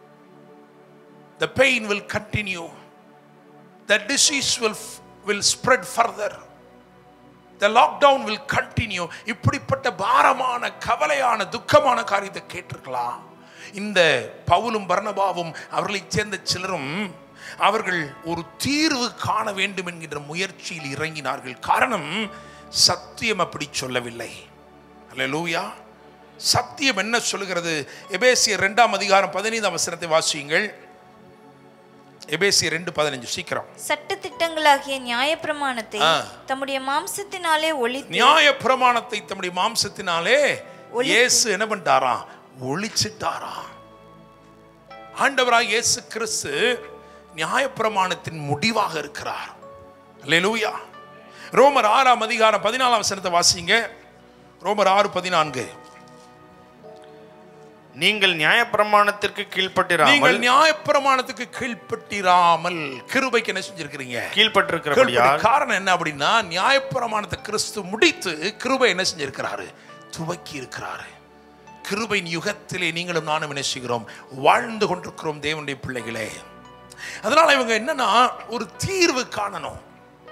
the pain will continue the disease will will spread further the lockdown will continue இப்படிப்பட்ட பாரமான கவலையான துக்கமான காரியத்தை கேட்டிருக்கலாம் இந்த பவுலும் பர்ணபாவும் அவர்களைச் சேர்ந்த சிலரும் அவர்கள் ஒரு தீர்வு காண வேண்டும் என்கின்ற முயற்சியில் இறங்கினார்கள் காரணம் சத்தியம் அப்படி சொல்லவில்லை அல்லேலூயா சத்தியம் என்ன சொல்லுகிறது எபேசியர் இரண்டாம் அதிகாரம் பதினைந்தாம் வசனத்தை வாசியுங்கள் எபேசியர் ரெண்டு பதினஞ்சு சீக்கிரம் சட்ட திட்டங்களாகிய நியாயப்பிரமாணத்தை ஆ. தம்முடைய மாம்சத்தினாலே ஒளி நியாய பிரமாணத்தை தம்முடைய மாம்சத்தினாலே இயேசு என்ன பண்ணிட்டாரா ஒளிச்சிட்டாரா ஆண்டவராய் இயேசு கிறிஸ்து நியாயப்பிரமாணத்தின் முடிவாக இருக்கிறார் அல்லேலூயா ரோமர் ஆறாம் அதிகாரம் பதினாலாம் வசனத்தை வாசிங்க ரோமர் ஆறு பதினான்கு நீங்கள் நியாயப்பிரமாணத்திற்கு கீழ்ப்பட்டிராமல் நீங்கள் நியாயப்பிரமாணத்துக்கு கீழ்ப்பட்டிராமல் கிருபைக்கு என்ன செஞ்சிருக்கிறீங்க கீழ்ப்பட்டிருக்கிறபடியால் கீழ்ப்படி- காரணம் என்ன அப்படின்னா நியாயப்பிரமாணத்தை கிறிஸ்து முடித்து கிருபை என்ன செஞ்சிருக்கிறாரு துவக்கி இருக்கிறாரு கிருபையின் யுகத்திலே நீங்களும் நானும் என்ன செய்கிறோம் வாழ்ந்து கொண்டிருக்கிறோம் தேவனுடைய பிள்ளைகளே அதனால இவங்க என்னன்னா ஒரு தீர்வு காணணும்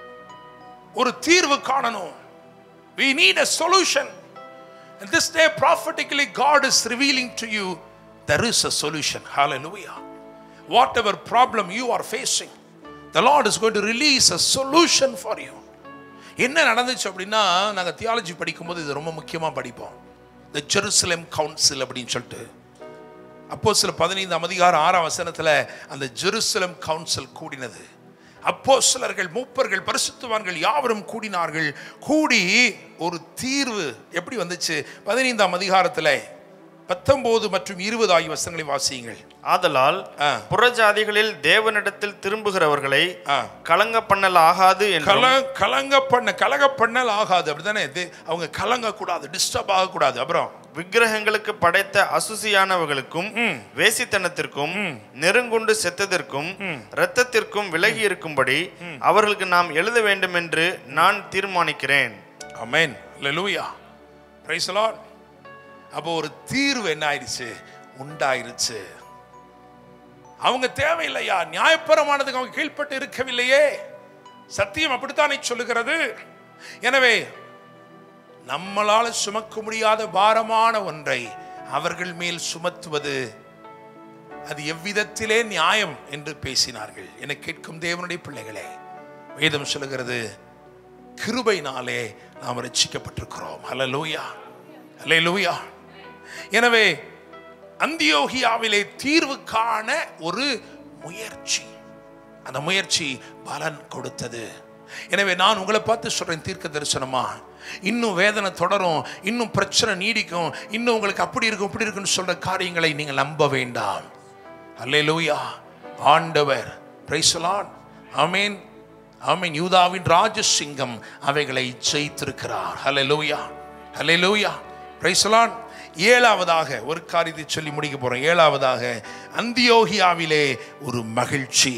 ஒரு தீர்வு காணணும் we need a solution and this day prophetically god is revealing to you there is a solution hallelujah whatever problem you are facing the lord is going to release a solution for you என்ன நடந்துச்சு அப்படின்னா நாங்கள் theology படிக்கும்போது இது ரொம்ப முக்கியமாக படிப்போம் த Jerusalem council அப்படின்னு சொல்லிட்டு அப்போ சில பதினைந்தாம் அதிகாரம் ஆறாம் வசனத்தில் அந்த ஜெருசலம் கவுன்சில் கூடினது அப்போ சிலர்கள் மூப்பர்கள் பரிசுத்தவான்கள் யாவரும் கூடினார்கள் கூடி ஒரு தீர்வு எப்படி வந்துச்சு பதினைந்தாம் அதிகாரத்தில் பத்தொன்பது மற்றும் இருபது ஆகிய வசனங்களை வாசியுங்கள் ஆதலால் ஆ. புறஜாதிகளில் தேவனிடத்தில் திரும்புகிறவர்களை ஆ. கலங்க பண்ணல் ஆகாது என்றும் கல கலங்க பண்ண கலக பண்ணல் ஆகாது அப்படிதானே இது அவங்க கலங்க கூடாது டிஸ்டர்ப் ஆகக்கூடாது அப்புறம் விக்கிரகங்களுக்கு படைத்த அசுசியானவர்களுக்கும் வேசித்தனத்திற்கும் நெருங்குண்டு செத்ததற்கும் இரத்தத்திற்கும் விலகி இருக்கும்படி அவர்களுக்கு நாம் எழுத வேண்டும் என்று நான் தீர்மானிக்கிறேன் அமேன் லூயா பிரைஸ் லார்ட் அப்போ ஒரு தீர்வு என்ன ஆயிடுச்சு உண்டாயிருச்சு அவங்க தேவையில்லையா நியாயப்பரமானதுக்கு அவங்க கீழ்ப்பட்டு இருக்கவில்லையே சத்தியம் அப்படித்தானே சொல்லுகிறது எனவே நம்மளால சுமக்க முடியாத பாரமான ஒன்றை அவர்கள் மேல் சுமத்துவது அது எவ்விதத்திலே நியாயம் என்று பேசினார்கள் என கேட்கும் தேவனுடைய பிள்ளைகளே வேதம் சொல்லுகிறது கிருபையினாலே நாம் ரட்சிக்கப்பட்டிருக்கிறோம் ஹalleluya ஹalleluya எனவே அந்தியோகியாவிலே தீர்வு காண ஒரு முயற்சி அந்த முயற்சி பலன் கொடுத்தது எனவே நான் உங்களை பார்த்து சொல்றேன் தீர்க்க தரிசனமா இன்னும் வேதனை தொடரும் இன்னும் பிரச்சனை நீடிக்கும் இன்னும் உங்களுக்கு அப்படி இருக்கும் இப்படி இருக்குன்னு சொல்ற காரியங்களை நீங்கள் நம்ப வேண்டாம் அல்லேலூயா ஆண்டவர் பிரைசலான் ஆமீன் ஆமீன் யூதாவின் ராஜசிங்கம் அவைகளை ஜெயித்திருக்கிறார் ஹalleluya ஹalleluya பிரைசலான் ஏழாவதாக ஒரு காரியத்தை சொல்லி முடிக்க போறோம் ஏழாவதாக அந்தியோகியாவிலே ஒரு மகிழ்ச்சி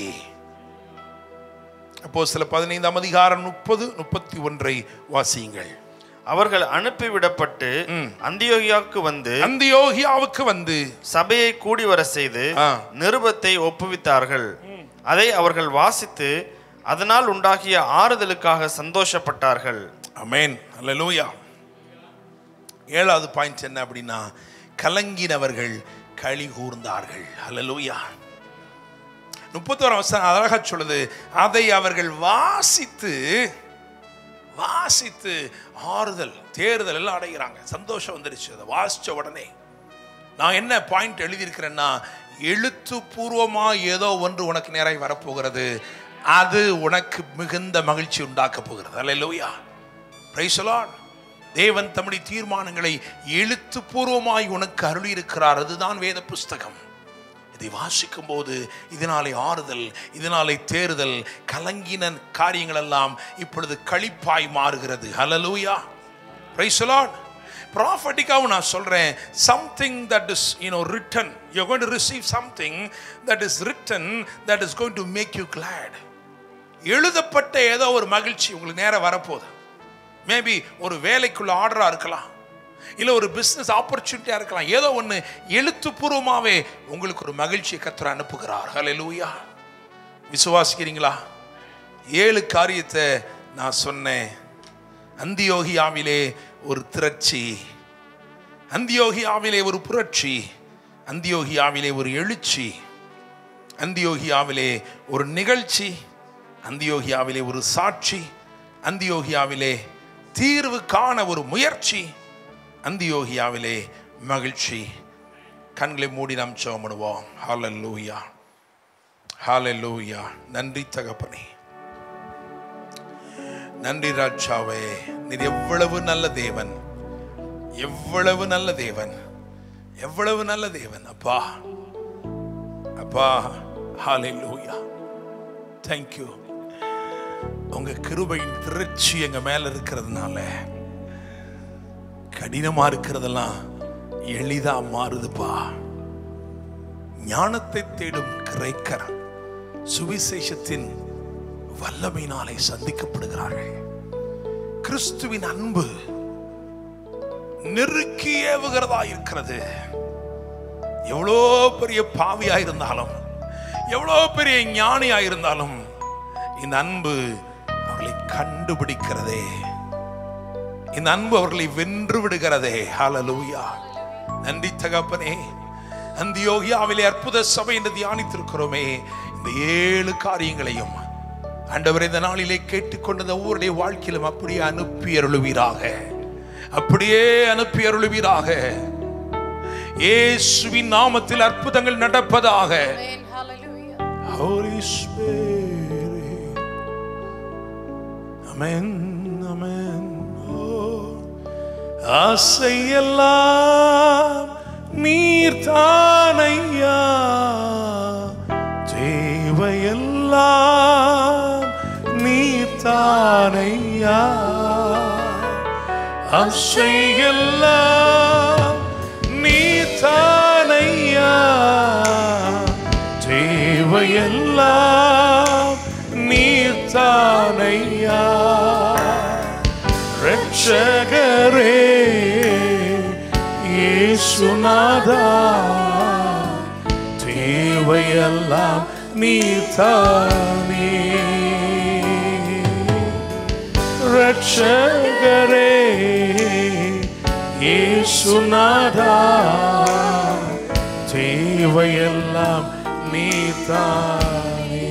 அப்போ சில பதினைந்தாம் அதிகாரம் முப்பது முப்பத்தி ஒன்றை வாசியுங்கள் அவர்கள் அனுப்பிவிடப்பட்டு அந்தியோகியாவுக்கு வந்து அந்தியோகியாவுக்கு வந்து சபையை கூடி வர செய்து ஆ. நிருபத்தை ஒப்புவித்தார்கள் அதை அவர்கள் வாசித்து அதனால் உண்டாகிய ஆறுதலுக்காக சந்தோஷப்பட்டார்கள் அமேன் அல்லேலூயா ஏழாவது பாயிண்ட் என்ன அப்படின்னா கலங்கினவர்கள் களி கூர்ந்தார்கள் அல்லேலூயா முப்பத்தோரு அவசரம் அழகா சொல்லுது அதை அவர்கள் வாசித்து வாசித்து ஆறுதல் தேறுதல் எல்லாம் அடைகிறாங்க சந்தோஷம் வந்துருச்சு அதை வாசிச்ச உடனே நான் என்ன பாயிண்ட் எழுதியிருக்கிறேன்னா எழுத்துப்பூர்வமா ஏதோ ஒன்று உனக்கு நேராய் வரப்போகிறது அது உனக்கு மிகுந்த மகிழ்ச்சி உண்டாக்க போகிறது அல்லேலூயா பிரைஸ் லார்ட் தேவன் தம்முடைய தீர்மானங்களை எழுத்துப்பூர்வமாய் உனக்கு அருளியிருக்கிறார் அதுதான் வேத புஸ்தகம் இதை வாசிக்கும் போது இதனாலே ஆறுதல் இதனாலே தேறுதல் கலங்கின காரியங்கள் எல்லாம் இப்பொழுது களிப்பாய் மாறுகிறது ஹalleluya praise the lord ப்ராஃபட்டிக்காவும் நான் சொல்றேன் something that is you know written you going to receive something that is written that is going to make you glad எழுதப்பட்ட ஏதோ ஒரு மகிழ்ச்சி உங்களுக்கு நேரம் வரப்போகுது மேபி ஒரு வேலைக்குள்ள ஆர்டராக இருக்கலாம் இல்லை ஒரு பிஸ்னஸ் ஆப்பர்ச்சுனிட்டியாக இருக்கலாம் ஏதோ ஒன்று எழுத்துப்பூர்வமாகவே உங்களுக்கு ஒரு மகிழ்ச்சியை கத்துற அனுப்புகிறார் ஹalleluya விசுவாசிக்கிறீங்களா ஏழு காரியத்தை நான் சொன்னேன் அந்தியோகியாவிலே ஒரு திரட்சி அந்தியோகியாவிலே ஒரு புரட்சி அந்தியோகியாவிலே ஒரு எழுச்சி அந்தியோகியாவிலே ஒரு நிகழ்ச்சி அந்தியோகியாவிலே ஒரு சாட்சி அந்தியோகியாவிலே தீர்வு காண ஒரு முயற்சி அந்தியோகியாவிலே மகிழ்ச்சி கண்களை மூடி நாம் ஜெபம் பண்ணுவோம் ஹalleluya ஹalleluya நன்றி தகப்பனே நன்றி ராஜாவே நீர் எவ்வளவு நல்ல தேவன் எவ்வளவு நல்ல தேவன் எவ்வளவு நல்ல தேவன் அப்பா அப்பா ஹalleluya thank you உங்க கிருபையின் திருச்சி எங்க மேல இருக்கிறதுனால கடினமா இருக்கிறதெல்லாம் எளிதா மாறுதுப்பா ஞானத்தை தேடும் கிரேக்கர் சுவிசேஷத்தின் வல்லமையினாலே சந்திக்கப்படுகிறார்கள் கிறிஸ்துவின் அன்பு நெருக்கி ஏவுகிறதா இருக்கிறது எவ்வளோ பெரிய பாவியா இருந்தாலும் எவ்வளோ பெரிய ஞானியா இருந்தாலும் இந்த அன்பு அவர்களை கண்டுபிடிக்கிறதே இந்த அன்பு அவர்களை வென்று விடுகிறதே ஹalleluya நன்றி தகப்பனே அந்தியோகியாவிலே அற்புத சபை என்று தியானித்திருக்கிறோமே இந்த ஏழு காரியங்களையும் ஆண்டவர் இந்த நாளிலே கேட்டுக்கொண்டது ஒவ்வொருடைய வாழ்க்கையிலும் அப்படியே அனுப்பி அருளுவீராக அப்படியே அனுப்பி அருளுவீராக இயேசுவின் நாமத்தில் அற்புதங்கள் நடப்பதாக Amen. Hallelujah. Holy Spirit. Amen, amen. Oh. ஆசையெல்லாம் நீர் தானையா தேவையெல்லாம் நீர் தானையா ஆசையெல்லாம் நீர் தானையா தேவையெல்லாம் நீர் தானையா ரட்சகரே இயேசுநாதா தேவையெல்லாம் நீர் தானே ரட்சகரே இயேசுநாதா தேவையெல்லாம் நீதானே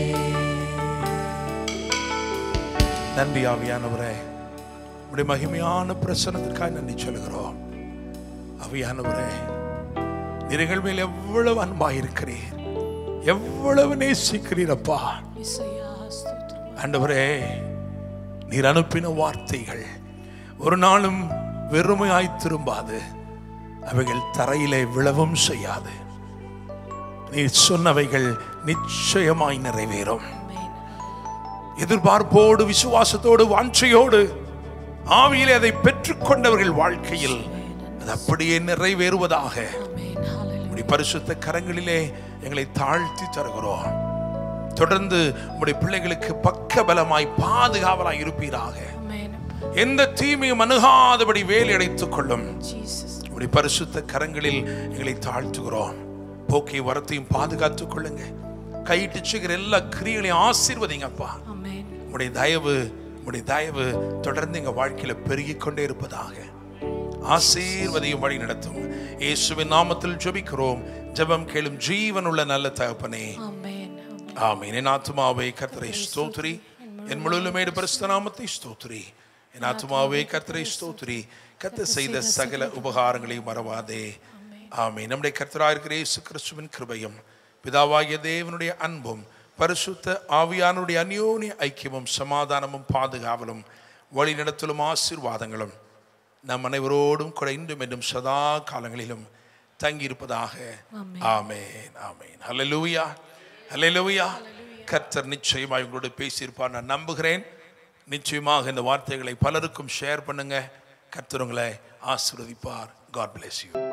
நன்றி ஆவியானவரே உடைய மகிமையான பிரசனத்திற்காக நன்றி சொல்கிறோம் ஆவியானவரே நீங்கள் மேல் எவ்வளவு அன்பாயிருக்கிறீர் எவ்வளவு நேசிக்கிறீர் அப்பா இசையா ஸ்தோத்திரம். ஆண்டவரே நீர் அனுப்பின வார்த்தைகள் ஒரு நாளும் வெறுமையாய் திரும்பாது அவைகள் தரையிலே விழவும் செய்யாது நீர் சொன்னவைகள் நிச்சயமாய் நிறைவேறும் Amen. எதிர்பார்ப்போடு விசுவாசத்தோடு வாஞ்சையோடு ஆவியிலே அதை பெற்றுக்கொண்டவர்கள் வாழ்க்கையில் அது அப்படியே நிறைவேறுவதாக Amen. Hallelujah. உம்முடைய பரிசுத்த கரங்களிலே எங்களை தாழ்த்தி தருகிறோம் தொடர்ந்து உம்முடைய பிள்ளைகளுக்கு பக்க பலமாய் பாதுகாவலாய் இருப்பீராக Amen. எந்த தீமையும் அணுகாதபடி வேலை அடைத்துக் கொள்ளும் Jesus. உம்முடைய பரிசுத்த கரங்களில் எங்களை தாழ்த்துகிறோம் போக்கை வரத்தையும் பாதுகாத்துக் கொள்ளுங்க கையிட்டு செய்கிற எல்லா கிரியைகளையும் ஆசீர்வதிங்கப்பா Amen. உம்முடைய தயவு உம்முடைய தயவு தொடர்ந்து எங்க வாழ்க்கையில பெருகிக் கொண்டே இருப்பதாக ஆசீர்வதியும் வழி நடத்தும் இயேசுவின் நாமத்தில் ஜெபிக்கிறோம் ஜெபம் கேளும் ஜீவனுள்ள நல்ல தகப்பனே Amen. Amen. ஆமென் என் ஆத்துமாவே கர்த்தரை ஸ்தோத்திரி என் முழுமையுடைய பரிசுத்த நாமத்தை ஸ்தோத்திரி என் ஆத்துமாவே கர்த்தரை ஸ்தோத்திரி கர்த்தர் செய்த சகல உபகாரங்களையும் மறவாதே ஆமென் நம்முடைய கர்த்தராக இருக்கிற இயேசு கிறிஸ்துவின் கிருபையும் பிதாவாகிய தேவனுடைய அன்பும் பரிசுத்த ஆவியானுடைய அந்யோன்ய ஐக்கியமும் சமாதானமும் பாதுகாவலும் வழிநடத்தலும் ஆசீர்வாதங்களும் நம் அனைவரோடும் கூட இன்றும் என்றும் சதா காலங்களிலும் தங்கியிருப்பதாக ஆமென் ஆமென் ஹalleluya ஹalleluya கர்த்தர் நிச்சயமாக உங்களோடு பேசியிருப்பார் நான் நம்புகிறேன் நிச்சயமாக இந்த வார்த்தைகளை பலருக்கும் ஷேர் பண்ணுங்க கர்த்தர் உங்களை ஆசீர்வதிப்பார் காட் bless you